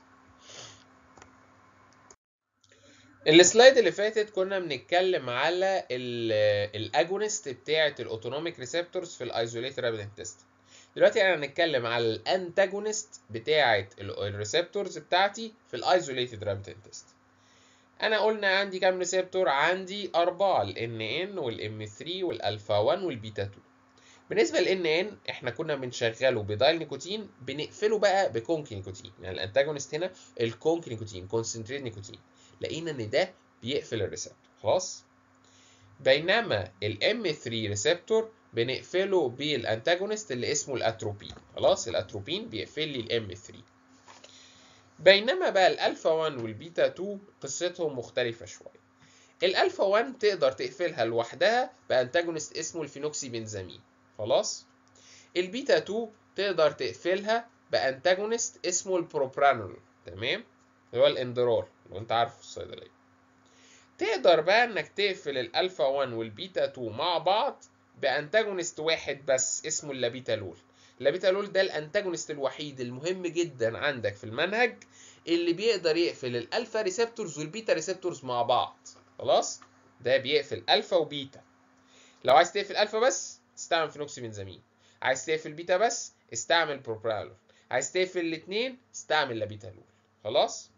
السلايد اللي فاتت كنا بنتكلم على الاجونست بتاعه الاوتونوميك ريسبتورز في الايزوليت رابيد انتستين دلوقتي انا هنتكلم على الانتاجونست بتاعه الريسبتورز بتاعتي في الايزوليتد رابيد انتستين انا قلنا عندي كام ريسبتور عندي اربعه ال ان والام 3 والالفا 1 والبيتا 2 بالنسبه لل ان احنا كنا بنشغله بدايل نيكوتين بنقفله بقى بكونك نيكوتين يعني الانتاجونست هنا الكونك نيكوتين كونسنتريت نيكوتين لقينا ان ده بيقفل الريسبتور خلاص بينما الام 3 ريسبتور بنقفله بالانتاجونست اللي اسمه الاتروبين خلاص الاتروبين بيقفل لي الام 3 بينما بقى الالفا 1 والبيتا 2 قصتهم مختلفه شويه الالفا 1 تقدر تقفلها لوحدها بانتاجونست اسمه الفينوكسي بنزامين خلاص البيتا 2 تقدر تقفلها بانتاجونست اسمه البروبرانول تمام اللي هو الاندرال لو انت عارفه في الصيدليه تقدر بقى انك تقفل الالفا 1 والبيتا 2 مع بعض بانتاجونست واحد بس اسمه اللابيتالول اللابيتالول ده الانتاجونست الوحيد المهم جدا عندك في المنهج اللي بيقدر يقفل الالفا ريسبتورز والبيتا ريسبتورز مع بعض خلاص ده بيقفل الفا وبيتا لو عايز تقفل الفا بس استعمل فينوكسيبنزامين عايز تقفل بيتا بس استعمل بروبرانول عايز تقفل الاثنين استعمل لابيتالول خلاص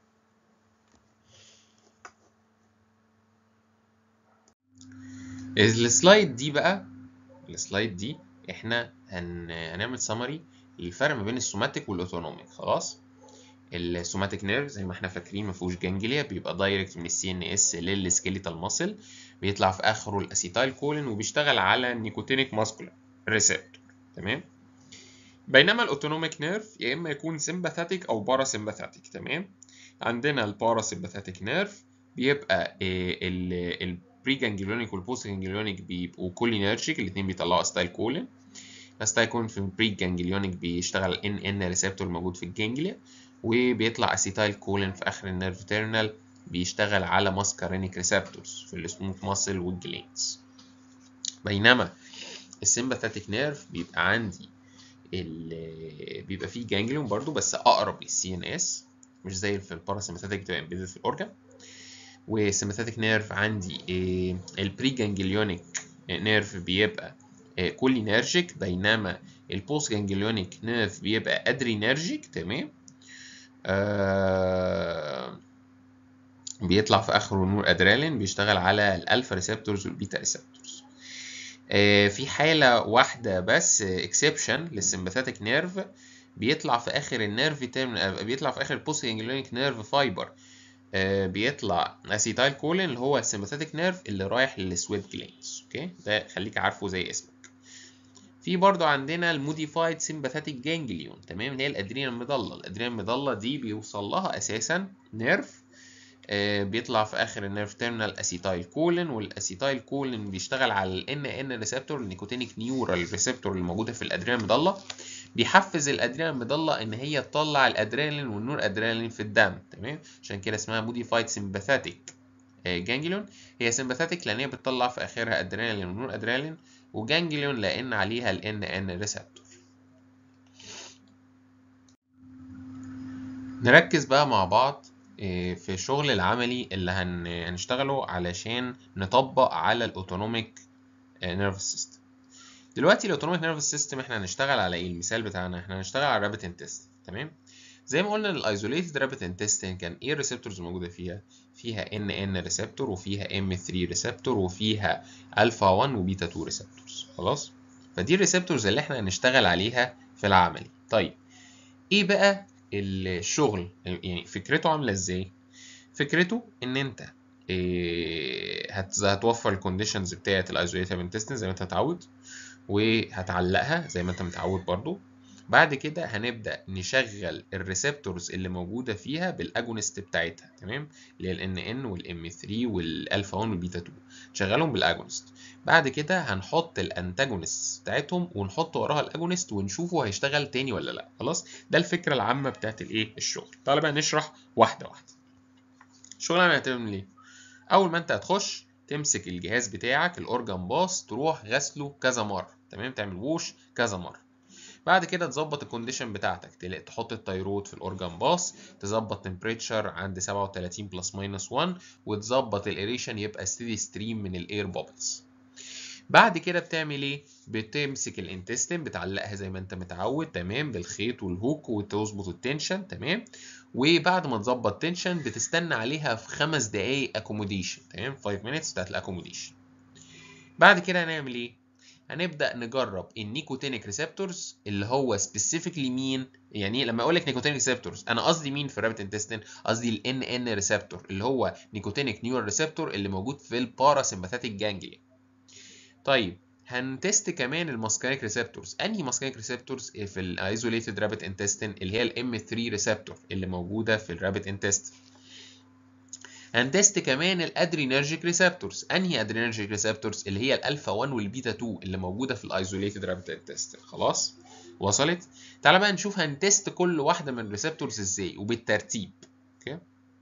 السلايد دي بقى السلايد دي احنا هن... هنعمل سمري للفرق ما بين السوماتيك والاوتونوميك خلاص السوماتيك نيرف زي ما احنا فاكرين ما فيهوش جانجليا بيبقى دايركت من السي ان اس للسكيليتال ماسل بيطلع في اخره الاسيتايل كولين وبيشتغل على النيكوتينيك ماسكولار ريسبتور تمام بينما الاوتونوميك نيرف يا اما يكون سمباثيك او باراسمباثيك تمام عندنا الباراسمباثيك نيرف بيبقى البري جانجليونيك والبوست جانجليونيك بيبقوا كولينرجيك الاثنين بيطلعوا استايل كولين الاستايل كولين في البري جانجليونيك بيشتغل ان ان ريسبتور الموجود في الجانجليا وبيطلع اسيتايل كولين في اخر النيرف تيرنال بيشتغل على ماسكارينيك ريسبتورز في السموث ماسل والجلينز بينما السمباثيك نيرف بيبقى عندي بيبقى فيه جانجليون برضو بس اقرب للسي ان اس مش زي في الباراسمباثيك بتبقى امبيدد في الاورجن والسمباثيك نيرف عندي البري جانجليونيك نيرف بيبقى كولينرجيك بينما البوست جانجليونيك نيرف بيبقى ادرينرجيك تمام آه بيطلع في اخره نور ادرينالين بيشتغل على الالفا ريسبتورز والبيتا ريسبتورز آه في حاله واحده بس اكسبشن للسمباثيك نيرف بيطلع في اخر النيرف تيرم بيطلع في اخر البوست جانجليونيك نيرف فايبر آه بيطلع اسيتايل كولين اللي هو السمباثيك نيرف اللي رايح للسويت جلاندز اوكي ده خليك عارفه زي اسمك في برضو عندنا الموديفايد سمباثيك جانجليون تمام اللي هي الادرينال مضله الادرينال مضله دي بيوصل لها اساسا نيرف آه بيطلع في اخر النيرف تيرمينال اسيتايل كولين والاسيتايل كولين بيشتغل على الان ان ريسبتور النيكوتينيك نيورال ريسبتور اللي موجوده في الادرينال مضله بيحفز الادرينال مضله ان هي تطلع الادرينالين والنور ادرينالين في الدم تمام عشان كده اسمها موديفايد سمباثيك جانجليون هي سمباثيك لان هي بتطلع في اخرها ادرينالين ونور ادرينالين وجانجليون لان عليها ال ان ان ريسبتور نركز بقى مع بعض في الشغل العملي اللي هنشتغله علشان نطبق على الاوتونوميك نيرفس سيستم دلوقتي الاوتونوميك نيرفس سيستم احنا هنشتغل على ايه المثال بتاعنا احنا هنشتغل على الرابت انتست تمام زي ما قلنا الايزوليتد رابت انتستين كان ايه الريسبتورز موجوده فيها فيها ان ان ريسبتور وفيها ام 3 ريسبتور وفيها الفا 1 وبيتا 2 ريسبتورز خلاص فدي الريسبتورز اللي احنا هنشتغل عليها في العملي طيب ايه بقى الشغل يعني فكرته عامله ازاي فكرته ان انت إيه هتوفر الكونديشنز بتاعه الايزوليتد انتستين زي ما انت متعود وهتعلقها زي ما انت متعود برضو بعد كده هنبدا نشغل الريسبتورز اللي موجوده فيها بالاجونست بتاعتها تمام اللي هي الان ان والام 3 والالفا 1 والبيتا 2 نشغلهم بالاجونست بعد كده هنحط الانتاجونست بتاعتهم ونحط وراها الاجونست ونشوفه هيشتغل تاني ولا لا خلاص ده الفكره العامه بتاعت الايه الشغل تعالى بقى نشرح واحده واحده الشغل هتعمل ايه اول ما انت هتخش تمسك الجهاز بتاعك الاورجان باص تروح غسله كذا مره تمام تعمل ووش كذا مره بعد كده تظبط الكونديشن بتاعتك تحط التيروت في الاورجان باص تظبط تمبريتشر عند 37 بلس ماينس 1 وتظبط الايريشن يبقى ستيدي ستريم من الاير بابلز بعد كده بتعمل ايه بتمسك الانتستين بتعلقها زي ما انت متعود تمام بالخيط والهوك وتظبط التنشن تمام وبعد ما تظبط تنشن بتستنى عليها في خمس دقايق اكوموديشن تمام 5 minutes بتاعت الاكوموديشن بعد كده هنعمل ايه هنبدا نجرب النيكوتينيك ريسبتورز اللي هو سبيسيفيكلي مين يعني لما اقول لك نيكوتينيك ريسبتورز انا قصدي مين في الرابت انتستين قصدي الان ان ريسبتور اللي هو نيكوتينيك نيورال ريسبتور اللي موجود في الباراسمباثيك جانجليا طيب هنتست كمان الماسكاريك ريسبتورز انهي ماسكاريك ريسبتورز في الايزوليتد رابت انتستين اللي هي الام 3 ريسبتور اللي موجوده في الرابت انتستين هنتست كمان الادرينرجيك ريسبتورز انهي ادرينرجيك ريسبتورز اللي هي الالفا 1 والبيتا 2 اللي موجوده في الايزوليتد رابت انتستين خلاص وصلت تعالى بقى نشوف هنتست كل واحده من الريسبتورز ازاي وبالترتيب اوكي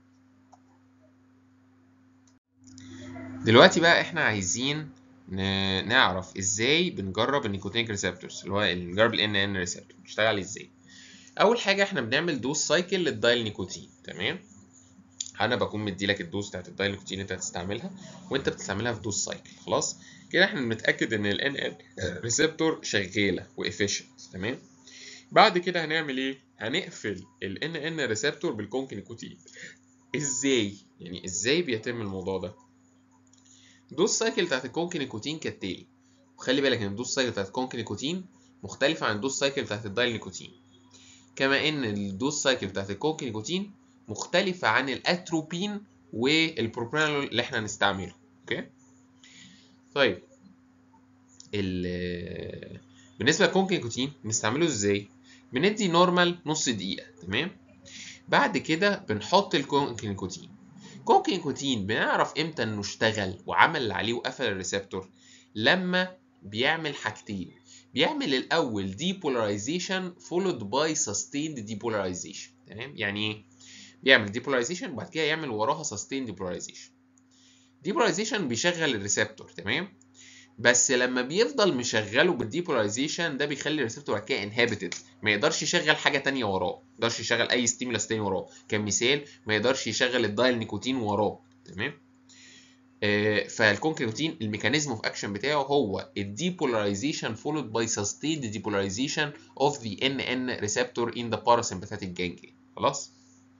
دلوقتي بقى احنا عايزين نعرف ازاي بنجرب النيكوتينيك ريسبتورز اللي هو نجرب الان ان ريسبتور بيشتغل ازاي اول حاجه احنا بنعمل دوز سايكل للدايل نيكوتين تمام انا بكون مدي لك الدوز بتاعت الدايل نيكوتين انت هتستعملها وانت بتستعملها في دوز سايكل خلاص كده احنا بنتاكد ان الان ان ريسبتور شغاله وافيشنت تمام بعد كده هنعمل ايه هنقفل الان ان ريسبتور بالكونك نيكوتين ازاي يعني ازاي بيتم الموضوع ده الدوز سايكل بتاعت الكونك نيكوتين كالتالي وخلي بالك ان الدوز سايكل بتاعت الكونك نيكوتين مختلفه عن الدوز سايكل بتاعت الدايل نيكوتين كما ان الدوز سايكل بتاعت الكونك نيكوتين مختلفة عن الاتروبين والبروبرانول اللي احنا هنستعمله اوكي طيب بالنسبه للكونك نيكوتين بنستعمله ازاي بندي نورمال نص دقيقه تمام بعد كده بنحط الكونك نيكوتين كونك نيكوتين بنعرف امتى انه اشتغل وعمل اللي عليه وقفل الريسبتور لما بيعمل حاجتين بيعمل الاول depolarization followed by sustained depolarization تمام يعني ايه بيعمل depolarization وبعد كده يعمل وراها sustained depolarization depolarization بيشغل الريسبتور تمام بس لما بيفضل مشغله بالديبولاريزيشن ده بيخلي الريسبتور بعد كده انهبيتد ما يقدرش يشغل حاجه تانية وراه ما يقدرش يشغل اي ستيمولاس تاني وراه كمثال ما يقدرش يشغل الدايل نيكوتين وراه تمام آه فالكونكريتين الميكانيزم اوف اكشن بتاعه هو الديبولاريزيشن followed by sustained depolarization of the NN receptor in the parasympathetic ganglia خلاص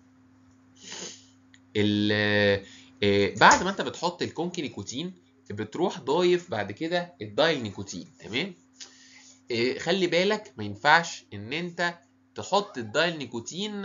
ال بعد ما انت بتحط الكونكي نيكوتين بتروح ضايف بعد كده الدايل نيكوتين تمام خلي بالك ما ينفعش ان انت تحط الدايل نيكوتين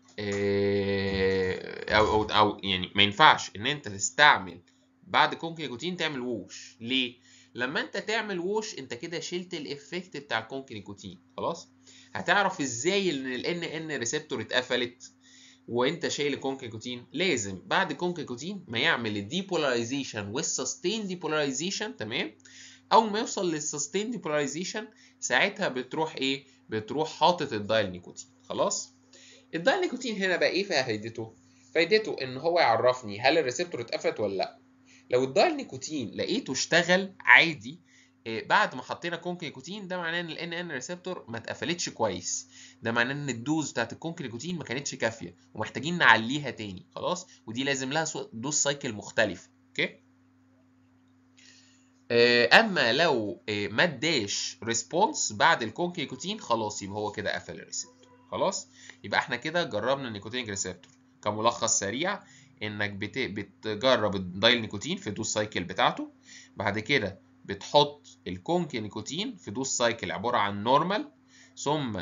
او او او يعني ما ينفعش ان انت تستعمل بعد كونكي نيكوتين تعمل ووش ليه لما انت تعمل ووش انت كده شلت الافكت بتاع الكونكي نيكوتين خلاص هتعرف ازاي ان ال ان ان ريسبتور اتقفلت وانت شايل الكونكيكوتين لازم بعد الكونكيكوتين ما يعمل الديبولاريزيشن والسستين ديبولاريزيشن تمام اول ما يوصل للسستين ديبولاريزيشن ساعتها بتروح ايه بتروح حاطط الدايل نيكوتين خلاص الدايل نيكوتين هنا بقى ايه فايدته فايدته ان هو يعرفني هل الريسبتور اتقفلت ولا لا لو الدايل نيكوتين لقيته اشتغل عادي بعد ما حطينا كونك نيكوتين ده معناه ان الان ان ريسبتور ما اتقفلتش كويس ده معناه ان الدوز بتاعت الكونك نيكوتين ما كانتش كافيه ومحتاجين نعليها تاني خلاص ودي لازم لها دوز سايكل مختلف اوكي اما لو ما اداش ريسبونس بعد الكونك نيكوتين خلاص يبقى هو كده قفل الريسبتور خلاص يبقى احنا كده جربنا النيكوتين ريسبتور كملخص سريع انك بت... بتجرب الدايل نيكوتين في الدوز سايكل بتاعته بعد كده بتحط الكونك نيكوتين في دوز سايكل عباره عن نورمال ثم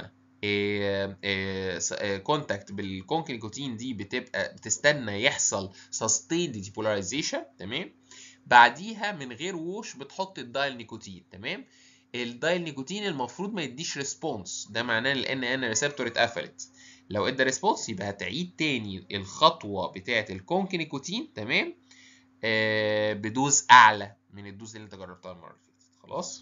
كونتاكت بالكونك نيكوتين دي بتبقى بتستنى يحصل سستيند ديبولاريزيشن تمام بعديها من غير ووش بتحط الدايل نيكوتين تمام الدايل نيكوتين المفروض ما يديش ريسبونس ده معناه ان ان ريسبتور اتقفلت لو ادى ريسبونس يبقى هتعيد تاني الخطوه بتاعه الكونك نيكوتين تمام آه بدوز اعلى من الدوز اللي انت جربتها المره اللي فاتت خلاص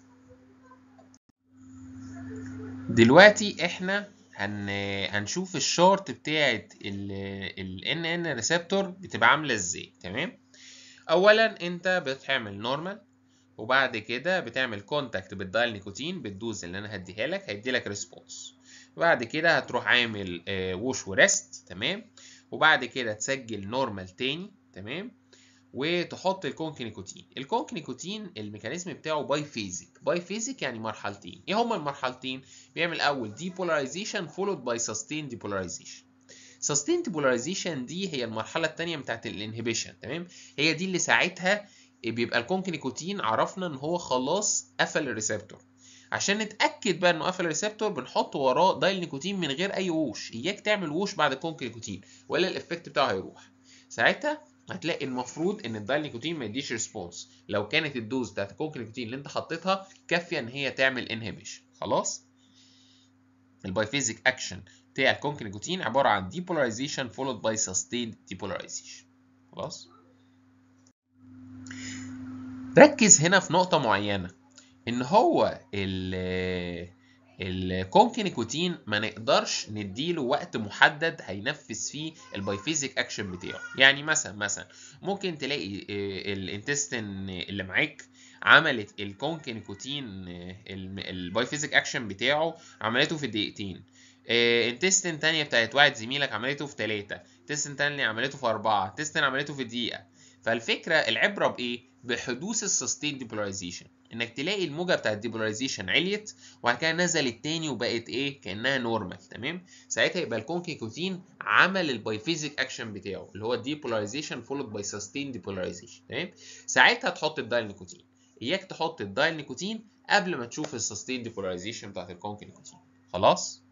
دلوقتي احنا هن... هنشوف الشارت بتاعه ال ان ان ريسبتور بتبقى عامله ازاي تمام اولا انت بتعمل نورمال وبعد كده بتعمل كونتاكت بالدايل نيكوتين بالدوز اللي انا هديها لك هيدي لك ريسبونس بعد كده هتروح عامل ووش وريست تمام وبعد كده تسجل نورمال تاني تمام وتحط الكونك نيكوتين الكونك نيكوتين الميكانيزم بتاعه باي فيزيك باي فيزيك يعني مرحلتين ايه هما المرحلتين بيعمل اول ديبولاريزيشن فولود باي سستين ديبولاريزيشن سستين ديبولاريزيشن دي هي المرحله الثانيه بتاعت الانهبيشن تمام هي دي اللي ساعتها بيبقى الكونك نيكوتين عرفنا ان هو خلاص قفل الريسبتور عشان نتاكد بقى انه قفل الريسبتور بنحط وراه دايل نيكوتين من غير اي ووش اياك تعمل ووش بعد الكونك نيكوتين ولا الافكت بتاعه هيروح ساعتها هتلاقي المفروض ان الدايل نيكوتين ما يديش ريسبونس لو كانت الدوز بتاعت الكونك نيكوتين اللي انت حطيتها كافيه ان هي تعمل انهبيشن خلاص البايفيزيك اكشن بتاع الكونك نيكوتين عباره عن depolarization followed by sustained depolarization خلاص ركز هنا في نقطه معينه ان هو ال الكونك نيكوتين ما نقدرش نديله وقت محدد هينفذ فيه البايفيزيك اكشن بتاعه يعني مثلا مثلا ممكن تلاقي الانتستين اللي معاك عملت الكونك نيكوتين البايفيزيك اكشن بتاعه عملته في دقيقتين انتستين تانية بتاعت واحد زميلك عملته في ثلاثة انتستين تانية عملته في أربعة انتستين عملته في دقيقة فالفكرة العبرة بإيه؟ بحدوث السستين ديبولاريزيشن انك تلاقي الموجه بتاعت الديبولاريزيشن عليت وبعد كده نزلت تاني وبقت ايه كانها نورمال تمام ساعتها يبقى الكونكيكوتين عمل البايفيزيك اكشن بتاعه اللي هو الديبولاريزيشن فولود باي سستين ديبولاريزيشن تمام ساعتها تحط الدايل نيكوتين اياك تحط الدايل نيكوتين قبل ما تشوف السستين ديبولاريزيشن بتاعت الكونكيكوتين خلاص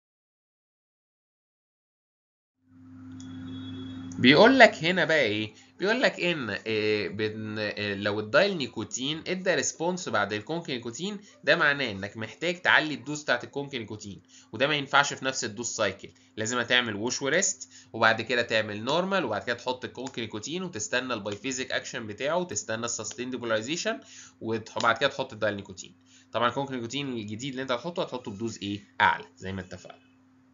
بيقول لك هنا بقى ايه بيقول لك ان آه، بن آه، لو الدايل نيكوتين ادى ريسبونس بعد الكونك نيكوتين ده معناه انك محتاج تعلي الدوز بتاعت الكونك نيكوتين وده ما ينفعش في نفس الدوز سايكل لازم تعمل ووش وريست وبعد كده تعمل نورمال وبعد كده تحط الكونك نيكوتين وتستنى البايفيزيك اكشن بتاعه وتستنى السستين ديبولايزيشن وبعد كده تحط الدايل نيكوتين طبعا الكونك نيكوتين الجديد اللي انت هتحطه هتحطه بدوز ايه اعلى زي ما اتفقنا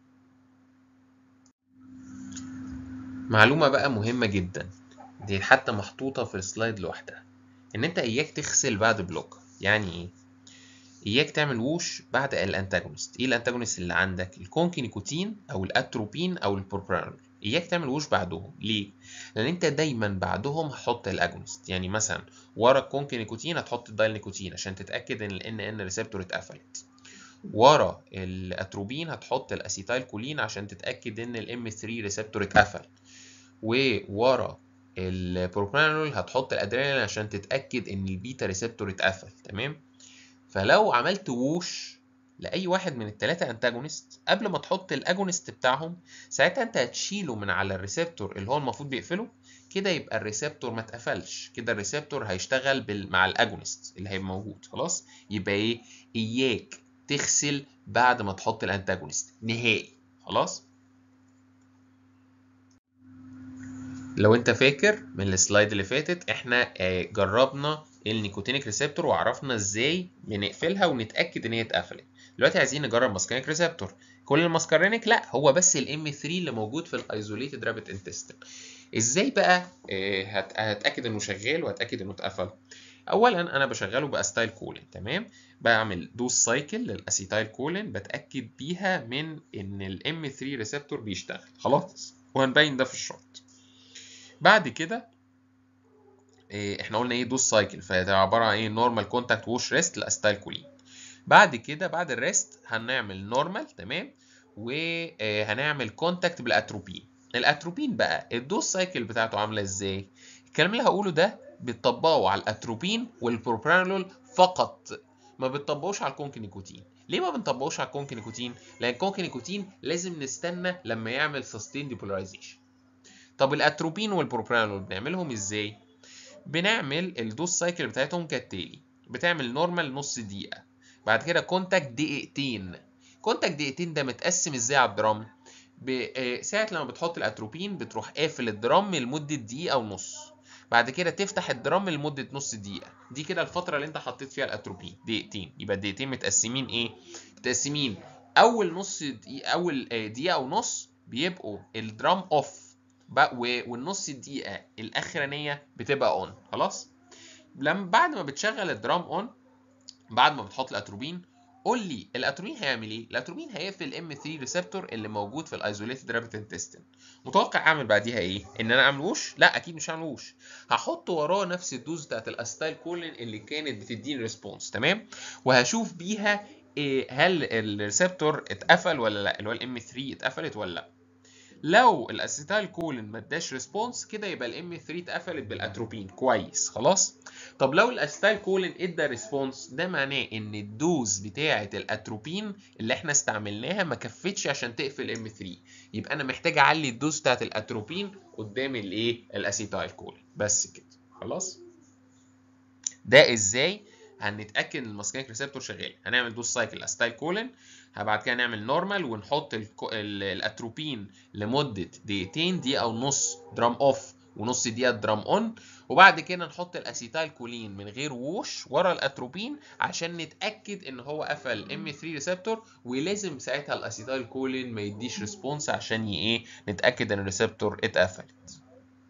معلومة بقى مهمة جدا دي حتى محطوطة في السلايد لوحدها ان انت اياك تغسل بعد بلوك يعني ايه اياك تعمل ووش بعد الانتاجونست ايه الانتاجونست اللي عندك الكونكي نيكوتين او الاتروبين او البروبرانول اياك تعمل ووش بعدهم ليه لان انت دايما بعدهم هتحط الاجونست يعني مثلا ورا الكونكي نيكوتين هتحط الدايل نيكوتين عشان تتاكد ان الان ان ريسبتور اتقفلت ورا الاتروبين هتحط الاسيتايل كولين عشان تتاكد ان الام 3 ريسبتور اتقفل وورا البروبرانول هتحط الادرينالين عشان تتاكد ان البيتا ريسبتور اتقفل تمام فلو عملت ووش لاي واحد من الثلاثه انتاجونست قبل ما تحط الاجونست بتاعهم ساعتها انت هتشيله من على الريسبتور اللي هو المفروض بيقفله كده يبقى الريسبتور ما اتقفلش كده الريسبتور هيشتغل بال... مع الاجونست اللي هيبقى موجود خلاص يبقى ايه اياك تغسل بعد ما تحط الانتاجونست نهائي خلاص لو انت فاكر من السلايد اللي فاتت احنا آه، جربنا النيكوتينيك ريسبتور وعرفنا ازاي بنقفلها ونتاكد ان هي اتقفلت دلوقتي عايزين نجرب ماسكارينيك ريسبتور كل الماسكارينيك لا هو بس الام 3 اللي موجود في الايزوليتد رابت انتستين ازاي بقى آه، هت- هتاكد انه شغال وهتاكد انه اتقفل اولا انا بشغله باستايل كولين تمام بعمل دوز سايكل للاسيتايل كولين بتاكد بيها من ان الام 3 ريسبتور بيشتغل خلاص وهنبين ده في الشورت بعد كده إيه، احنا قلنا ايه دوز سايكل فهي عباره عن ايه نورمال كونتاكت ووش ريست لاستايل كولين بعد كده بعد الريست هنعمل نورمال تمام وهنعمل كونتاكت بالاتروبين الاتروبين بقى الدوز سايكل بتاعته عامله ازاي الكلام اللي هقوله ده بتطبقه على الاتروبين والبروبرانول فقط ما بتطبقوش على الكونك نيكوتين ليه ما بنطبقوش على الكونك نيكوتين لان الكونك نيكوتين لازم نستنى لما يعمل سستين ديبولاريزيشن طب الاتروبين والبروبرانول بنعملهم ازاي بنعمل الدوز سايكل بتاعتهم كالتالي بتعمل نورمال نص دقيقه بعد كده كونتاكت دقيقتين كونتاكت دقيقتين ده متقسم ازاي على الدرام ب- آه، ساعة لما بتحط الاتروبين بتروح قافل الدرام لمدة دقيقة ونص بعد كده تفتح الدرام لمدة نص دقيقة دي كده الفترة اللي انت حطيت فيها الاتروبين دقيقتين يبقى الدقيقتين متقسمين ايه متقسمين اول نص دقيقة اول آه، دقيقة ونص بيبقوا الدرام اوف بقى- و- والنص دقيقة الاخرانية بتبقى اون خلاص لما بعد ما بتشغل الدرام اون بعد ما بتحط الاتروبين قول لي الاتروبين هيعمل ايه الاتروبين هيقفل الام 3 ريسبتور اللي موجود في الايزوليتد رابت انتستين متوقع اعمل بعديها ايه ان انا اعمل وش لا اكيد مش هعمل وش هحط وراه نفس الدوز بتاعت الاستايل كولين اللي كانت بتديني ريسبونس تمام وهشوف بيها إيه هل الريسبتور اتقفل ولا لا اللي هو الام 3 اتقفلت ولا لا لو الاسيتايل كولين ما اداش ريسبونس كده يبقى الام 3 اتقفلت بالاتروبين كويس خلاص طب لو الاسيتايل كولين ادى ريسبونس ده معناه ان الدوز بتاعه الاتروبين اللي احنا استعملناها ما كفتش عشان تقفل ام 3 يبقى انا محتاج اعلي الدوز بتاعه الاتروبين قدام الايه الاسيتايل كولين بس كده خلاص ده ازاي هنتاكد ان الماسكينيك ريسبتور شغال هنعمل دوز سايكل اسيتايل كولين بعد كده نعمل نورمال ونحط الكو- ال- الاتروبين لمده دقيقتين دقيقه ونص درام اوف ونص دقيقه درام اون وبعد كده نحط الاسيتايل كولين من غير ووش ورا الاتروبين عشان نتاكد ان هو قفل ام 3 ريسبتور ولازم ساعتها الاسيتايل كولين ما يديش ريسبونس عشان ي- ايه نتاكد ان الريسبتور اتقفلت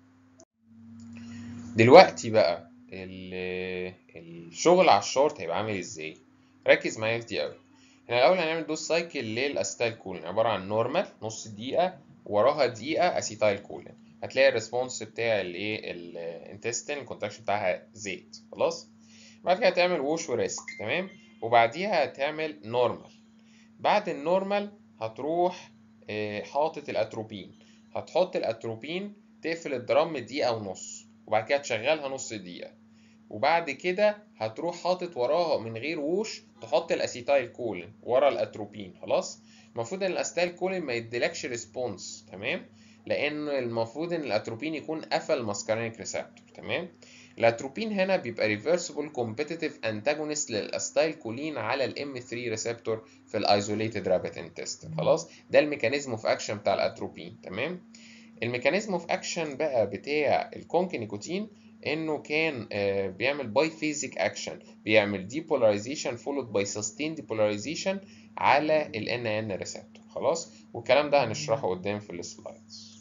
دلوقتي بقى ال- الشغل على الشورت هيبقى عامل ازاي ركز معايا في دي قوي احنا الاول هنعمل دوز سايكل للاسيتايل كولين عباره عن نورمال نص دقيقه وراها دقيقه اسيتايل كولين هتلاقي الريسبونس بتاع الايه الانتستين الكونتراكشن بتاعها زيت خلاص بعد كده هتعمل ووش وريست تمام وبعديها هتعمل نورمال بعد النورمال هتروح آه، حاطط الاتروبين هتحط الاتروبين تقفل الدرام دقيقه ونص وبعد كده تشغلها نص دقيقه وبعد كده هتروح حاطط وراها من غير ووش تحط الاسيتايل كولين ورا الاتروبين خلاص المفروض ان الاسيتايل كولين ما يديلكش ريسبونس تمام لان المفروض ان الاتروبين يكون قفل ماسكارينيك ريسبتور تمام الاتروبين هنا بيبقى ريفرسبل كومبيتيتيف انتاجونست للاستايل كولين على الام 3 ريسبتور في الايزوليتد رابت انتستين خلاص ده الميكانيزم اوف اكشن بتاع الاتروبين تمام الميكانيزم اوف اكشن بقى بتاع الكونكينيكوتين انه كان بيعمل باي فيزيك اكشن بيعمل ديبولاريزيشن فولود باي سستين ديبولاريزيشن على ال ان ان ريسبتور خلاص والكلام ده هنشرحه قدام في السلايدز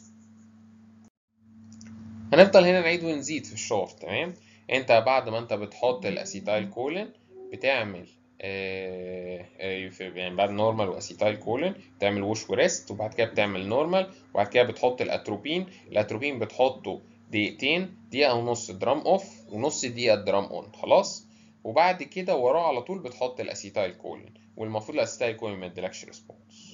هنفضل هنا نعيد ونزيد في الشورت تمام انت بعد ما انت بتحط الاسيتايل كولين بتعمل آه يعني بعد نورمال واسيتايل كولين بتعمل ووش وريست وبعد كده بتعمل نورمال وبعد كده بتحط الاتروبين الاتروبين بتحطه دقيقتين دقيقة ونص درام اوف ونص دقيقة درام اون خلاص وبعد كده وراه على طول بتحط الاسيتايل كولين والمفروض الاسيتايل كولين ما يديلكش ريسبونس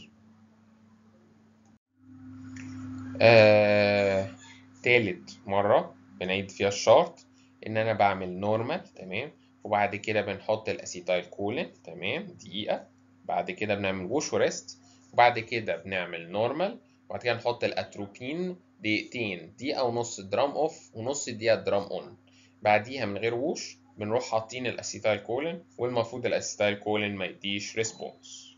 آه... تالت مرة بنعيد فيها الشارت ان انا بعمل نورمال تمام وبعد كده بنحط الاسيتايل كولين تمام دقيقة بعد كده بنعمل ووش وريست وبعد كده بنعمل نورمال وبعد كده نحط الاتروبين دقيقتين دقيقة ونص درام اوف ونص دقيقة درام اون بعديها من غير ووش بنروح حاطين الاسيتايل كولين والمفروض الاسيتايل كولين ما يديش ريسبونس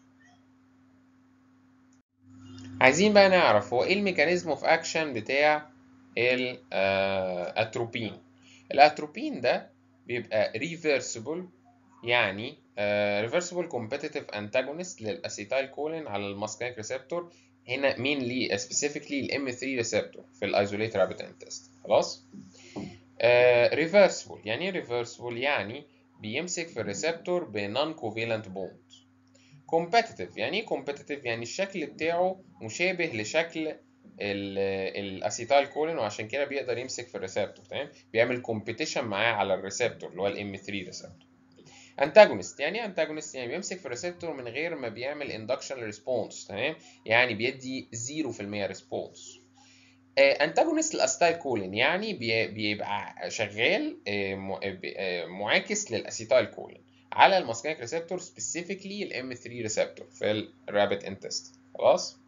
عايزين بقى نعرف هو ايه الميكانيزم اوف اكشن بتاع الاتروبين الاتروبين ده بيبقى ريفرسبل يعني ريفرسبل كومبيتيتيف انتاجونست للاسيتايل كولين على الماسكينيك ريسبتور هنا مين ليه سبيسيفيكلي الام 3 ريسبتور في الايزوليت رابت انتست خلاص ريفرسبل uh, يعني ايه ريفرسبل يعني بيمسك في الريسبتور بنون كوفيلنت بوند كومبيتيتيف يعني ايه كومبيتيتيف يعني الشكل بتاعه مشابه لشكل الاسيتايل كولين وعشان كده بيقدر يمسك في الريسبتور تمام بيعمل كومبيتيشن معاه على الريسبتور اللي هو الام 3 ريسبتور انتاجونست يعني ايه انتاجونست يعني بيمسك في الريسبتور من غير ما بيعمل اندكشن ريسبونس تمام يعني بيدي 0% ريسبونس انتاجونست الاستايل كولين يعني بيبقى شغال معاكس للاسيتايل كولين على الماسكينيك ريسبتور سبيسيفيكلي الام 3 ريسبتور في الرابت انتست خلاص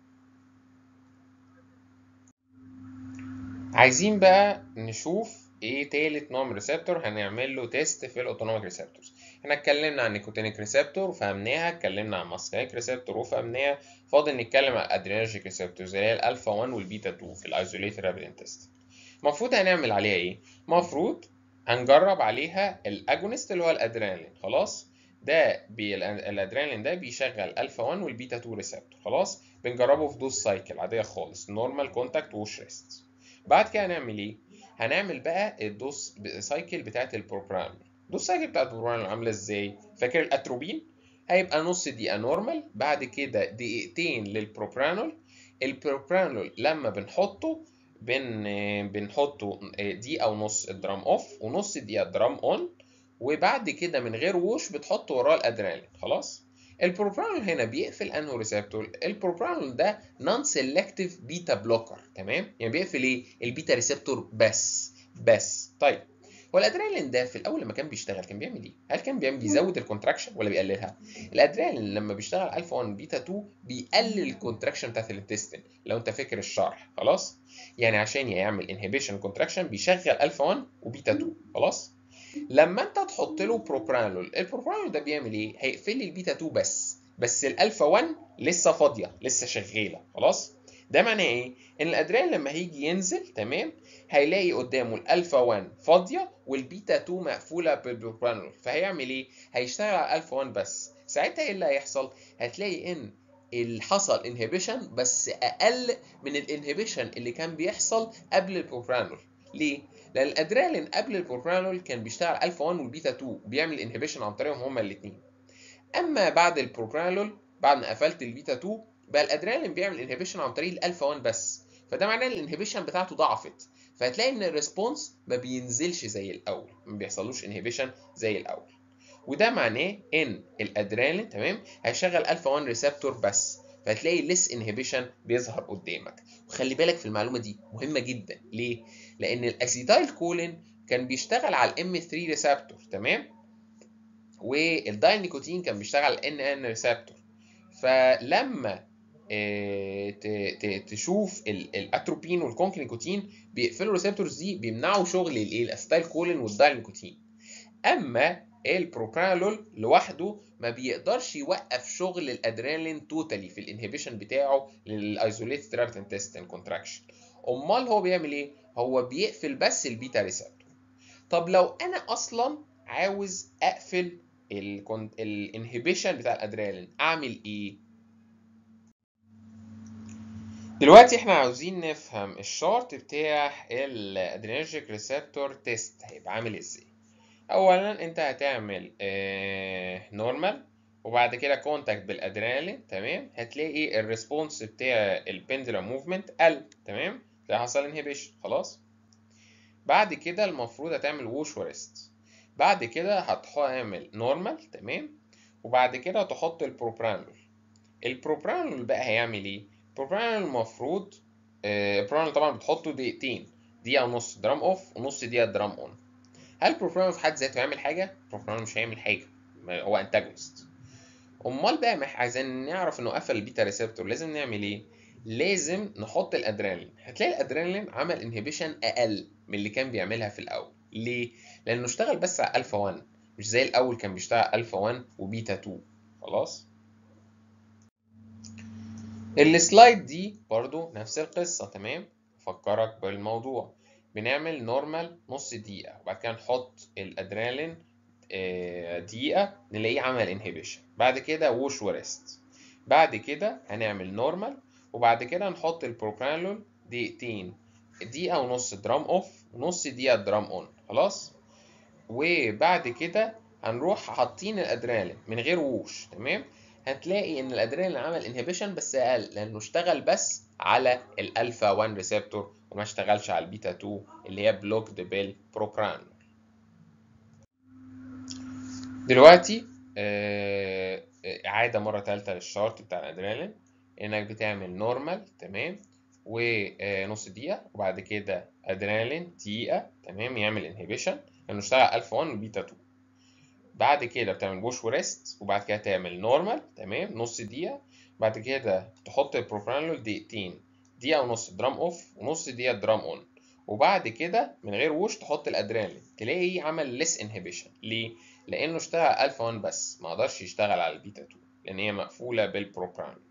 عايزين بقى نشوف ايه تالت نوع من ريسبتور هنعمل له تيست في الاوتونوميك ريسبتورز احنا اتكلمنا عن نيكوتينيك ريسبتور وفهمناها اتكلمنا عن ماسكينيك ريسبتور وفهمناها فاضل نتكلم عن الادرينرجيك ريسبتورز اللي هي الالفا 1 والبيتا 2 في الايزوليتد رابيد انتست المفروض هنعمل عليها ايه المفروض هنجرب عليها الاجونست اللي هو الادرينالين خلاص ده بي الادرينالين ده بيشغل الفا 1 والبيتا 2 ريسبتور خلاص بنجربه في دوز سايكل عاديه خالص نورمال كونتاكت ووش ريست بعد كده هنعمل ايه هنعمل بقى الدوس سايكل بتاعت البروبرانول الدوس سايكل بتاعت البروبرانول عامله ازاي فاكر الاتروبين هيبقى نص دقيقه نورمال بعد كده دقيقتين للبروبرانول البروبرانول لما بنحطه بن بنحطه دقيقه ونص درام اوف ونص دقيقه درام اون وبعد كده من غير ووش بتحط وراه الادرينالين خلاص البروبرانول هنا بيقفل انه ريسبتور البروبرانول ده نون سيلكتيف بيتا بلوكر تمام يعني بيقفل ايه البيتا ريسبتور بس بس طيب هو الادرينالين ده في الاول لما كان بيشتغل كان بيعمل ايه هل كان بيعمل بيزود الكونتراكشن ولا بيقللها الادرينالين لما بيشتغل الفا 1 بيتا 2 بيقلل الكونتراكشن بتاعت الانتستين لو انت فاكر الشرح خلاص يعني عشان يعمل انهبيشن كونتراكشن بيشغل الفا 1 وبيتا 2 خلاص لما انت تحط له بروبرانول البروبرانول ده بيعمل ايه هيقفل لي البيتا 2 بس بس الالفا 1 لسه فاضيه لسه شغاله خلاص ده معناه ايه ان الادرينالين لما هيجي ينزل تمام هيلاقي قدامه الالفا 1 فاضيه والبيتا 2 مقفوله بالبروبرانول فهيعمل ايه هيشتغل على الالفا 1 بس ساعتها ايه اللي هيحصل هتلاقي ان اللي حصل انهبيشن بس اقل من الانهبيشن اللي كان بيحصل قبل البروبرانول ليه لان الادرينالين قبل البروبرانول كان بيشتغل الفا 1 والبيتا 2 بيعمل انهبيشن عن طريقهم هما الاثنين اما بعد البروبرانول بعد ما قفلت البيتا 2 بقى الادرينالين بيعمل انهبيشن عن طريق الالفا 1 بس فده معناه ان الانهبيشن بتاعته ضعفت فهتلاقي ان الريسبونس ما بينزلش زي الاول ما بيحصلوش انهبيشن زي الاول وده معناه ان الادرينالين تمام هيشغل الفا 1 ريسبتور بس فهتلاقي ليس انهبيشن بيظهر قدامك وخلي بالك في المعلومه دي مهمه جدا ليه لان الاسيتايل كولين كان بيشتغل على الام 3 ريسبتور تمام والدايل نيكوتين كان بيشتغل على الان ان ريسبتور فلما تشوف الاتروبين والكونكليكوتين بيقفلوا الريسبتورز دي بيمنعوا شغل الايه الاسيتايل كولين والدايليكوتين اما البروبرانول لوحده ما بيقدرش يوقف شغل الادرينالين توتالي في الانهبيشن بتاعه للايزوليتد رابت انتستين كونتراكشن امال هو بيعمل ايه هو بيقفل بس البيتا ريسبتور طب لو انا اصلا عاوز اقفل الانهبيشن بتاع الادرينالين اعمل ايه دلوقتي احنا عاوزين نفهم الشارت بتاع الادرينرجيك ريسبتور تيست هيبقى عامل ازاي اولا انت هتعمل نورمال وبعد كده كونتاكت بالادرينالين تمام هتلاقي الريسبونس بتاع البندلم موفمنت قل تمام تلاقي حصل انهبيشن خلاص بعد كده المفروض هتعمل ووش وريست بعد كده هتعمل نورمال تمام وبعد كده تحط البروبرانول البروبرانول بقى هيعمل ايه البروبرانول المفروض البروبرانول طبعا بتحطه دقيقتين دقيقه ونص درام اوف ونص دقيقه درام اون هل البروبرانول في حد ذاته هيعمل حاجه البروبرانول مش هيعمل حاجه هو انتاجونست امال بقى عايزين نعرف انه قفل البيتا ريسبتور لازم نعمل ايه لازم نحط الادرينالين هتلاقي الادرينالين عمل انهبيشن اقل من اللي كان بيعملها في الاول ليه لانه اشتغل بس على الفا 1 مش زي الاول كان بيشتغل الفا 1 وبيتا 2 خلاص السلايد دي برضو نفس القصة تمام فكرك بالموضوع بنعمل نورمال نص دقيقة وبعد كده نحط الادرينالين دقيقة نلاقيه عمل انهبيشن بعد كده ووش وريست بعد كده هنعمل نورمال وبعد كده نحط البروبرانول دقيقتين دقيقة ونص درام اوف ونص دقيقة درام اون خلاص وبعد كده هنروح حاطين الادرينالين من غير ووش تمام هتلاقي ان الادرينالين عمل انهبيشن بس اقل لانه اشتغل بس على الالفا 1 ريسبتور وما اشتغلش على البيتا 2 اللي هي بلوكد بالبروبرانول دلوقتي اعاده مره ثالثه للشارت بتاع الادرينالين انك بتعمل نورمال تمام ونص دقيقه وبعد كده ادرينالين دقيقه تمام يعمل انهبيشن لانه اشتغل الفا 1 وبيتا 2 بعد كده بتعمل بوش وريست وبعد كده تعمل نورمال تمام نص دقيقه بعد كده تحط البروبرانول دقيقتين دقيقه ونص درام اوف ونص دقيقه درام اون وبعد كده من غير ووش تحط الادرينالين تلاقيه عمل ليس انهبيشن ليه لانه اشتغل الفا 1 بس ما قدرش يشتغل على البيتا 2 لان هي مقفوله بالبروبرانول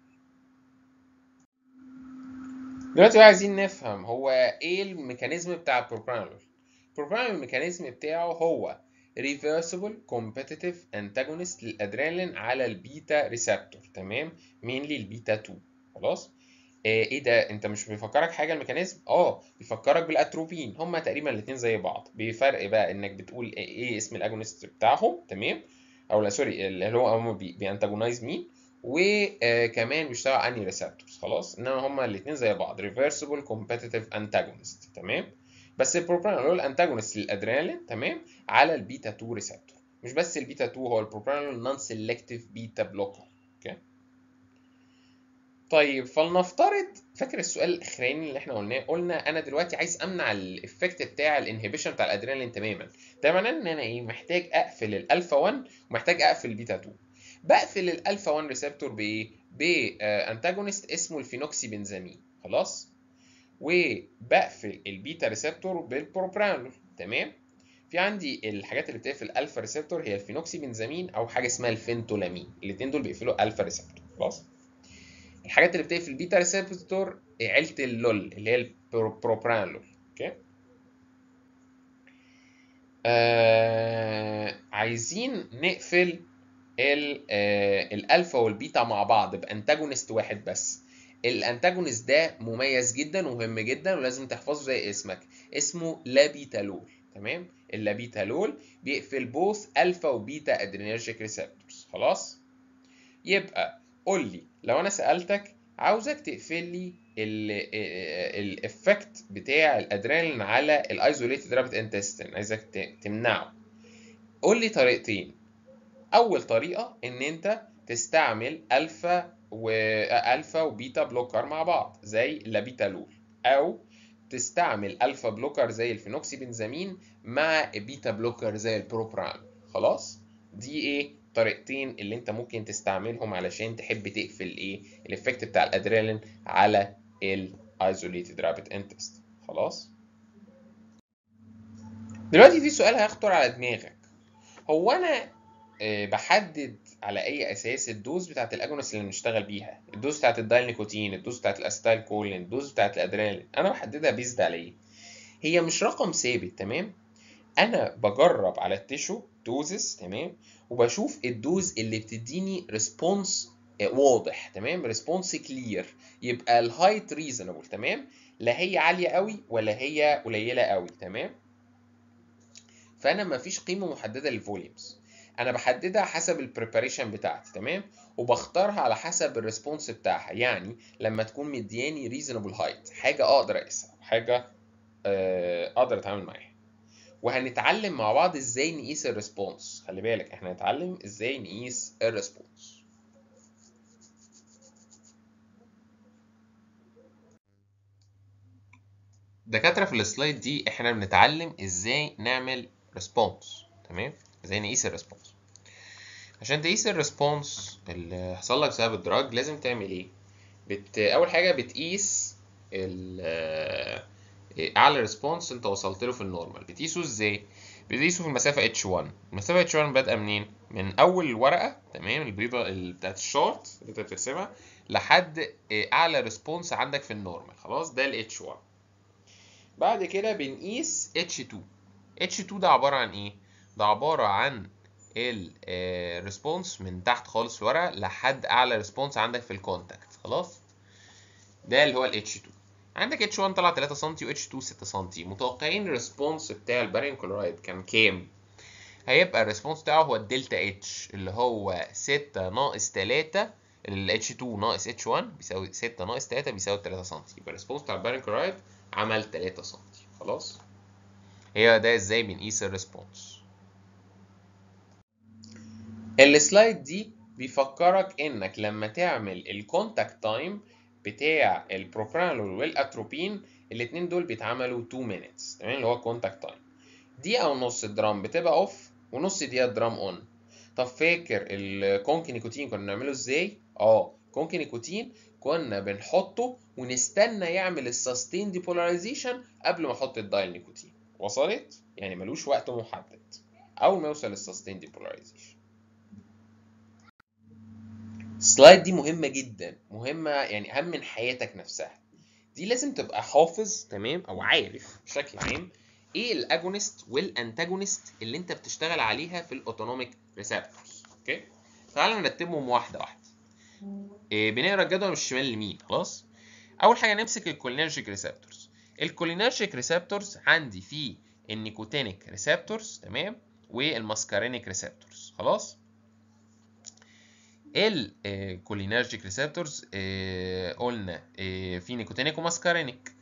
دلوقتي بقى عايزين نفهم هو ايه الميكانيزم بتاع البروبرانول البروبرانول الميكانيزم بتاعه هو reversible competitive antagonist للادرينالين على البيتا ريسبتور تمام مينلي البيتا 2 خلاص ايه ده انت مش بيفكرك حاجه الميكانيزم اه بيفكرك بالاتروبين هما تقريبا الاثنين زي بعض بفرق بقى انك بتقول ايه اسم الاجونست بتاعهم تمام او لا سوري اللي هو هم بيانتاجونايز مين وكمان بيشتغل اني ريسبتورز خلاص انما هما الاثنين زي بعض reversible competitive antagonist تمام بس البروبرانول انتاجونست للادرينالين تمام على البيتا 2 ريسبتور مش بس البيتا 2 هو البروبرانول نون سيلكتيف بيتا بلوكر اوكي طيب فلنفترض فاكر السؤال الاخراني اللي احنا قلناه قلنا انا دلوقتي عايز امنع الايفكت بتاع الانهبيشن بتاع الادرينالين تماما ده معناه ان انا ايه محتاج اقفل الالفا 1 ومحتاج اقفل البيتا 2 بقفل الالفا 1 ريسبتور بايه بانتاجونست اسمه الفينوكسي بنزامين خلاص وبقفل البيتا ريسبتور بالبروبرانول تمام في عندي الحاجات اللي بتقفل الالفا ريسبتور هي الفينوكسي بنزامين او حاجه اسمها الفينتولامين الاثنين دول بيقفلوا الفا ريسبتور خلاص الحاجات اللي بتقفل البيتا ريسبتور عيله اللول اللي هي البروبرانول اوكي آه عايزين نقفل الالفا والبيتا مع بعض بانتاجونست واحد بس الانتاجونست ده مميز جدا ومهم جدا ولازم تحفظه زي اسمك اسمه لابيتالول تمام اللابيتالول بيقفل بوث الفا وبيتا ادرينرجيك ريسبتورز خلاص يبقى قول لي لو انا سالتك عاوزك تقفل لي الافكت بتاع الادرينالين على الايزوليتد رابت انتستين عايزك تمنعه قول لي طريقتين اول طريقه ان انت تستعمل الفا والفا وبيتا بلوكر مع بعض زي اللابيتالول او تستعمل الفا بلوكر زي الفينوكسي بنزامين مع بيتا بلوكر زي البروبران خلاص دي ايه طريقتين اللي انت ممكن تستعملهم علشان تحب تقفل ايه الافكت بتاع الادرينالين على الايزوليتد رابيد انتست خلاص دلوقتي في سؤال هيخطر على دماغك هو انا آه، بحدد على اي اساس الدوز بتاعت الاجونس اللي بنشتغل بيها الدوز بتاعت الدايل نيكوتين الدوز بتاعت الاستايل كولين الدوز بتاعت الادرينالين انا بحددها بيزد على ايه هي مش رقم ثابت تمام انا بجرب على التيشو دوزز تمام وبشوف الدوز اللي بتديني ريسبونس واضح تمام ريسبونس كلير يبقى الهايت ريزونبل تمام لا هي عاليه قوي ولا هي قليله قوي تمام فانا ما فيش قيمه محدده للفوليومز انا بحددها حسب البريباريشن بتاعتي تمام وبختارها على حسب الريسبونس بتاعها يعني لما تكون مدياني ريزونبل هايت حاجه اقدر اقيسها حاجه آه، اقدر اتعامل معاها وهنتعلم مع بعض ازاي نقيس الريسبونس خلي بالك احنا هنتعلم ازاي نقيس الريسبونس دكاترة في السلايد دي احنا بنتعلم ازاي نعمل ريسبونس تمام ازاي نقيس الريسبونس عشان تقيس الريسبونس اللي حصل لك بسبب الدراج لازم تعمل ايه بت... اول حاجه بتقيس ال اعلى ريسبونس انت وصلت له في النورمال بتقيسه ازاي بتقيسه في المسافه H1 المسافه H1 بادئه منين من اول الورقه تمام البيضه ال- بتاعت الشورت اللي انت بترسمها لحد اعلى ريسبونس عندك في النورمال خلاص ده ال H1 بعد كده بنقيس H2 H2 ده عباره عن ايه ده عباره عن الريسبونس من تحت خالص في الورقه لحد اعلى ريسبونس عندك في الكونتاكت خلاص ده اللي هو ال H2 عندك H1 طلع 3 سم و H2 6 سم متوقعين الريسبونس بتاع البارين كلورايد كان كام هيبقى الريسبونس بتاعه هو الدلتا اتش اللي هو 6 ناقص 3 ال H2 ناقص H1 بيساوي 6 ناقص 3 بيساوي 3 سم يبقى الريسبونس بتاع البارين كلورايد عمل 3 سم خلاص هي ده ازاي بنقيس الريسبونس السلايد دي بيفكرك انك لما تعمل الكونتاكت تايم بتاع البروبرانول والاتروبين الاثنين دول بيتعملوا 2 minutes تمام اللي هو كونتاكت تايم دقيقة ونص الدرام بتبقى اوف ونص دقيقة الدرام اون طب فاكر الكونك نيكوتين كنا بنعمله ازاي؟ اه كونك نيكوتين كنا بنحطه ونستنى يعمل السستين ديبولاريزيشن قبل ما احط الدايل نيكوتين وصلت؟ يعني ملوش وقت محدد اول ما يوصل السستين ديبولاريزيشن السلايد دي مهمة جدا مهمة يعني أهم من حياتك نفسها دي لازم تبقى حافظ تمام أو عارف بشكل عام إيه الأجونست والأنتاجونست اللي أنت بتشتغل عليها في الأوتونوميك ريسبتورز أوكي تعال نرتبهم واحدة واحدة إيه بنقرا الجدول من الشمال لليمين خلاص أول حاجة نمسك الكولينرجيك ريسبتورز الكولينرجيك ريسبتورز عندي فيه النيكوتينيك ريسبتورز تمام والماسكارينيك ريسبتورز خلاص الكولينرجيك ريسبتورز قلنا آه، في نيكوتينيك وماسكارينيك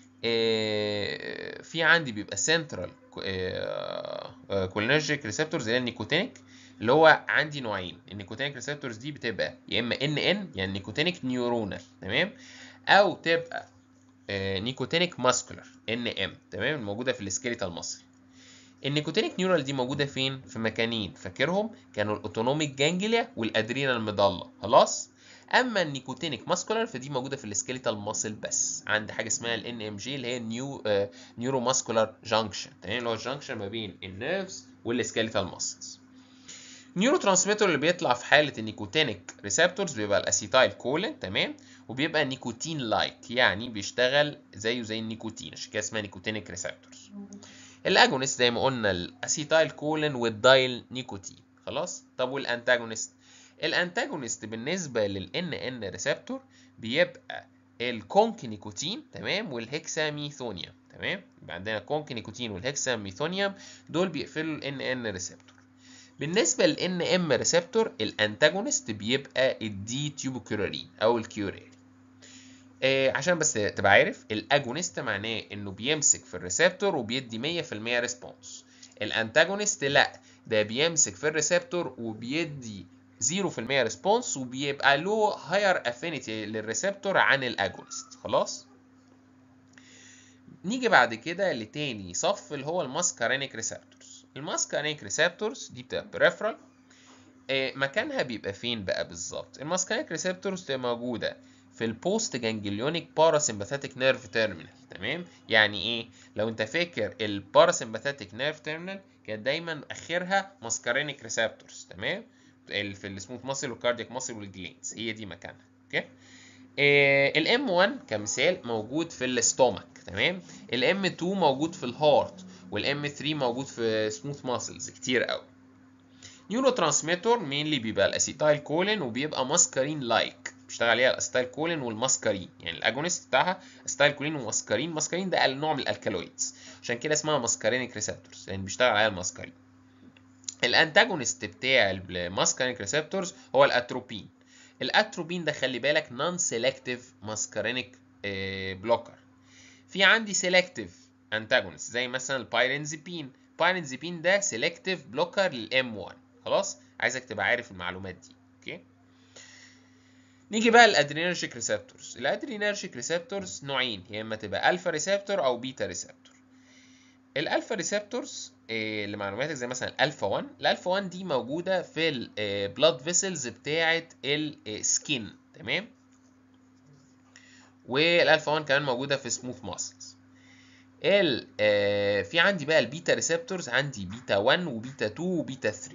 آه، في عندي بيبقى سنترال كولينرجيك ريسبتورز اللي هي النيكوتينيك اللي هو عندي نوعين النيكوتينيك ريسبتورز دي بتبقى يا اما ان ان يعني نيكوتينيك نيورونال تمام او تبقى نيكوتينيك ماسكولار ان ام تمام الموجوده في السكيليتال ماسل النيكوتينيك نيورال دي موجوده فين في مكانين فاكرهم كانوا الاوتونوميك جانجليا والادرينال ميدالا خلاص اما النيكوتينيك ماسكولار فدي موجوده في السكيليتال ماسل بس عند حاجه اسمها الان ام جي اللي هي نيو نيورو ماسكولار جانكشن تمام اللي هو الجانكشن ما بين النيرفز والسكيليتال ماسلز نيورو ترانسميتر اللي بيطلع في حاله النيكوتينيك ريسبتورز بيبقى الاسيتايل كولين تمام وبيبقى نيكوتين لايك يعني بيشتغل زيه زي النيكوتين عشان كده اسمها نيكوتينيك ريسبتورز الاجونست زي ما قلنا الاسيتايل كولين والدايل نيكوتين خلاص طب والانتاجونست الانتاجونست بالنسبه للان ان ريسبتور بيبقى الكونك نيكوتين تمام والهكساميثونيوم تمام يبقى عندنا الكونك نيكوتين والهكساميثونيوم دول بيقفلوا الان ان ريسبتور بالنسبه للان ام ريسبتور الانتاجونست بيبقى الدي تيوبوكيورين او الكيوريري آه عشان بس تبقى عارف الاجونست معناه انه بيمسك في الريسبتور وبيدي 100% ريسبونس الانتاجونست لا ده بيمسك في الريسبتور وبيدي 0% ريسبونس وبيبقى له هاير افينيتي للريسبتور عن الاجونست خلاص نيجي بعد كده لتاني صف اللي هو الماسكارينيك ريسبتورز الماسكارينيك ريسبتورز دي بتبقى بريفرال آه، مكانها بيبقى فين بقى بالظبط الماسكارينيك ريسبتورز تبقى موجوده في البوست جانجليونيك باراسمباثيك نيرف تيرمينال تمام يعني ايه لو انت فاكر الباراسمباثيك نيرف تيرمينال كانت دايما اخرها ماسكارينيك ريسبتورز تمام ال- في السموث ماسل والكاردياك ماسل والجلينز هي دي مكانها اوكي الام 1 كمثال موجود في الاستومك تمام الام 2 موجود في الهارت والام 3 موجود في سموث ماسلز كتير قوي نيورو ترانسميتور مينلي بيبقى الاسيتايل كولين وبيبقى ماسكارين لايك بيشتغل عليها الاسيتايل كولين والماسكارين يعني الاجونست بتاعها اسيتايل كولين وماسكارين ماسكارين ده نوع من الالكالويدز عشان كده اسمها ماسكارينيك ريسبتورز لان بيشتغل عليها الماسكارين الانتاجونست بتاع الماسكارينيك ريسبتورز هو الاتروبين الاتروبين ده خلي بالك نون سيلكتيف ماسكارينيك بلوكر في عندي سيلكتيف انتاجونست زي مثلا البايرنزيبين بايرنزيبين ده سيلكتيف بلوكر للام 1 خلاص عايزك تبقى عارف المعلومات دي اوكي نيجي بقى للادرينرجيك ريسبتورز الادرينرجيك ريسبتورز نوعين يا اما تبقى الفا ريسبتور او بيتا ريسبتور الالفا ريسبتورز إيه لمعلوماتك زي مثلا الالفا 1 الالفا 1 دي موجوده في البلاد فيسلز بتاعه السكين تمام والالفا 1 كمان موجوده في سموث ماسلز ال آه في عندي بقى البيتا ريسبتورز عندي بيتا 1 وبيتا 2 وبيتا 3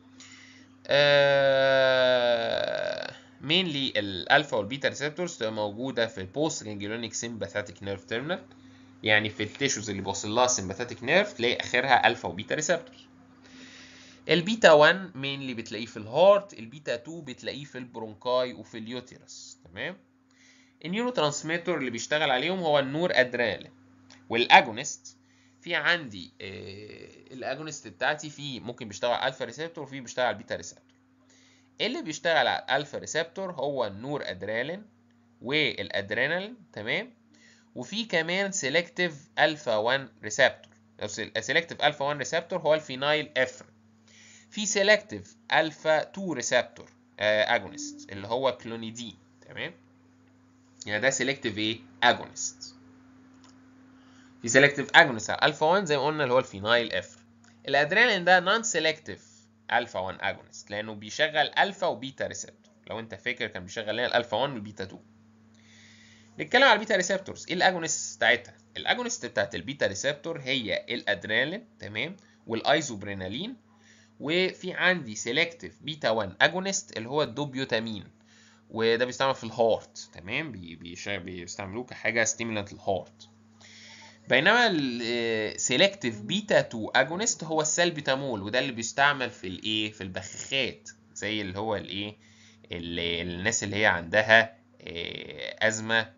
آه مينلي الالفا والبيتا ريسبتورز تبقى موجوده في البوست جانجلونيك سيمباثيك نيرف تيرمينال يعني في التيشوز اللي بوصل لها سيمباثيك نيرف تلاقي اخرها الفا وبيتا ريسبتورز البيتا 1 مينلي بتلاقيه في الهارت البيتا 2 بتلاقيه في البرونكاي وفي اليوتيرس تمام النيورو ترانسميتور اللي بيشتغل عليهم هو النور ادرينالين والاجونست في عندي آه الاجونست بتاعتي في ممكن بيشتغل على الفا ريسبتور وفي بيشتغل على البيتا ريسبتور اللي بيشتغل على الالفا ريسبتور هو النور ادرينالين والادرينالين تمام وفي كمان سيلكتيف الفا 1 ريسبتور سيلكتيف الفا 1 ريسبتور هو الفينايل افرين في سيلكتيف الفا 2 ريسبتور اجونست اللي هو كلونيدين تمام يعني ده سيلكتيف ايه اجونست في سيلكتيف اجونست على الفا 1 زي ما قلنا اللي هو الفينايل افرين الادرينالين ده نون سيلكتيف الفا 1 اجونست لانه بيشغل الفا وبيتا ريسبتور لو انت فاكر كان بيشغل لنا الالفا 1 والبيتا 2 نتكلم على البيتا ريسبتورز ايه الاجونست بتاعتها الاجونست بتاعت البيتا ريسبتور هي الادرينالين تمام والايزوبرينالين وفي عندي سيلكتيف بيتا 1 اجونست اللي هو الدوبيوتامين وده بيستعمل في الهارت تمام بي بيستعملوه كحاجه ستيمولانت الهارت بينما السيلكتيف بيتا 2 اجونست هو السلبيتامول وده اللي بيستعمل في الايه في البخاخات زي اللي هو الايه الناس اللي هي عندها ازمه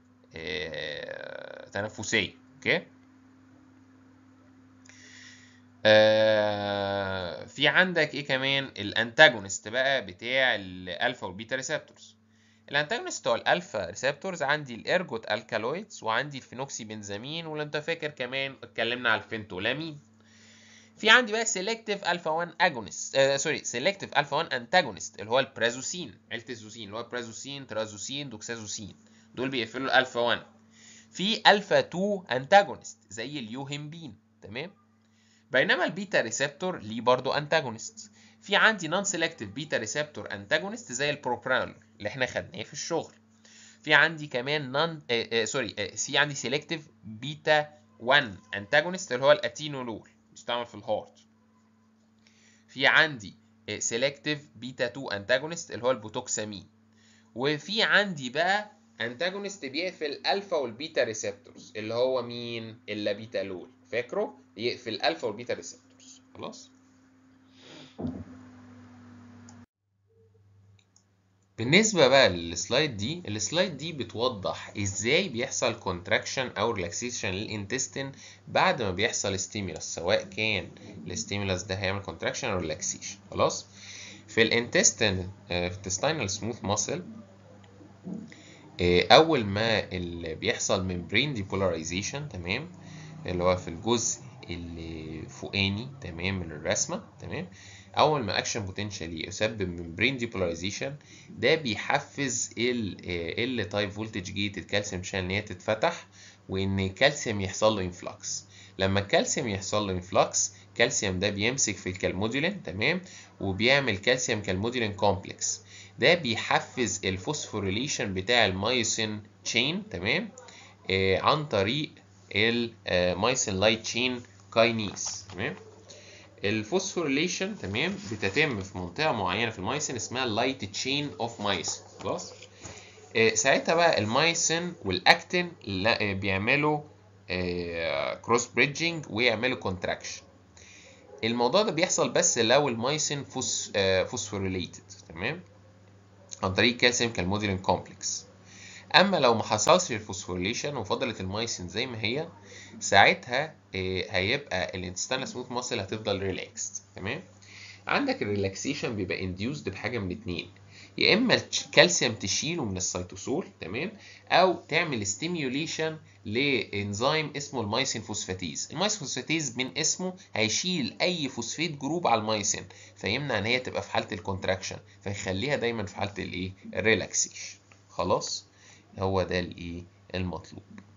تنفسيه اوكي آه في عندك ايه كمان الانتاجونست بقى بتاع الالفا والبيتا ريسبتورز الانتاجونست بتوع الالفا ريسبتورز عندي الارجوت الكالويدز وعندي الفينوكسي بنزامين ولو انت فاكر كمان اتكلمنا على الفينتولامين في عندي بقى سيلكتيف الفا 1 اجونست آه سوري سيلكتيف الفا 1 انتاجونست اللي هو البرازوسين عيله الزوسين اللي هو برازوسين ترازوسين دوكسازوسين دول بيقفلوا الالفا 1 في الفا 2 انتاجونست زي اليوهمبين تمام بينما البيتا ريسبتور ليه برضو انتاجونست في عندي نون سيلكتيف بيتا ريسبتور انتاجونست زي البروبرانول اللي احنا خدناه في الشغل في عندي كمان نون آه آه سوري آه في عندي سيلكتيف بيتا 1 انتاجونست اللي هو الاتينولول بيستعمل في الهارت في عندي سيلكتيف بيتا 2 انتاجونست اللي هو البوتوكسامين وفي عندي بقى انتاجونست بيقفل الفا والبيتا ريسبتورز اللي هو مين اللابيتالول فاكره يقفل الالفا والبيتا ريسبتورز خلاص بالنسبة بقى للسلايد دي السلايد دي بتوضح ازاي بيحصل كونتراكشن او ريلاكسيشن للانتستين بعد ما بيحصل ستيمولس سواء كان الستيمولس ده هيعمل كونتراكشن او ريلاكسيشن خلاص في الانتستين في التستينال سموث ماسل اول ما اللي بيحصل ممبرين ديبولاريزيشن تمام اللي هو في الجزء اللي فوقاني تمام من الرسمه تمام اول ما اكشن بوتنشالي يسبب ممبرين ديبولاريزيشن ده بيحفز ال ال تايب فولتج جيتد كالسيوم شان ان هي تتفتح وان الكالسيوم يحصل له انفلكس لما الكالسيوم يحصل له انفلكس الكالسيوم ده بيمسك في الكالمودولين تمام وبيعمل كالسيوم كالمودولين كومبلكس ده بيحفز الفوسفوريليشن بتاع المايسين تشين تمام آه عن طريق المايسين لايت تشين كاينيز تمام الفوسفوريليشن تمام بتتم في منطقه معينه في المايسين اسمها اللايت تشين اوف مايسين خلاص آه ساعتها بقى المايسين والاكتين لا بيعملوا كروس بريدجنج ويعملوا كونتراكشن الموضوع ده بيحصل بس لو المايسين فوس فوسفوريليتد تمام عن طريق كالسيوم كالمودولين كومبلكس اما لو ما حصلش الفوسفوريليشن وفضلت المايسين زي ما هي ساعتها هيبقى الانتستانال سموث ماسل هتفضل ريلاكسد تمام عندك الريلاكسيشن بيبقى انديوسد بحاجه من اتنين يا اما الكالسيوم تشيله من السيتوسول تمام او تعمل ستيميوليشن لانزيم اسمه المايسين فوسفاتيز المايسين فوسفاتيز من اسمه هيشيل اي فوسفيت جروب على المايسين فيمنع ان هي تبقى في حاله الكونتراكشن فيخليها دايما في حاله الايه الريلاكسيشن خلاص هو ده الايه المطلوب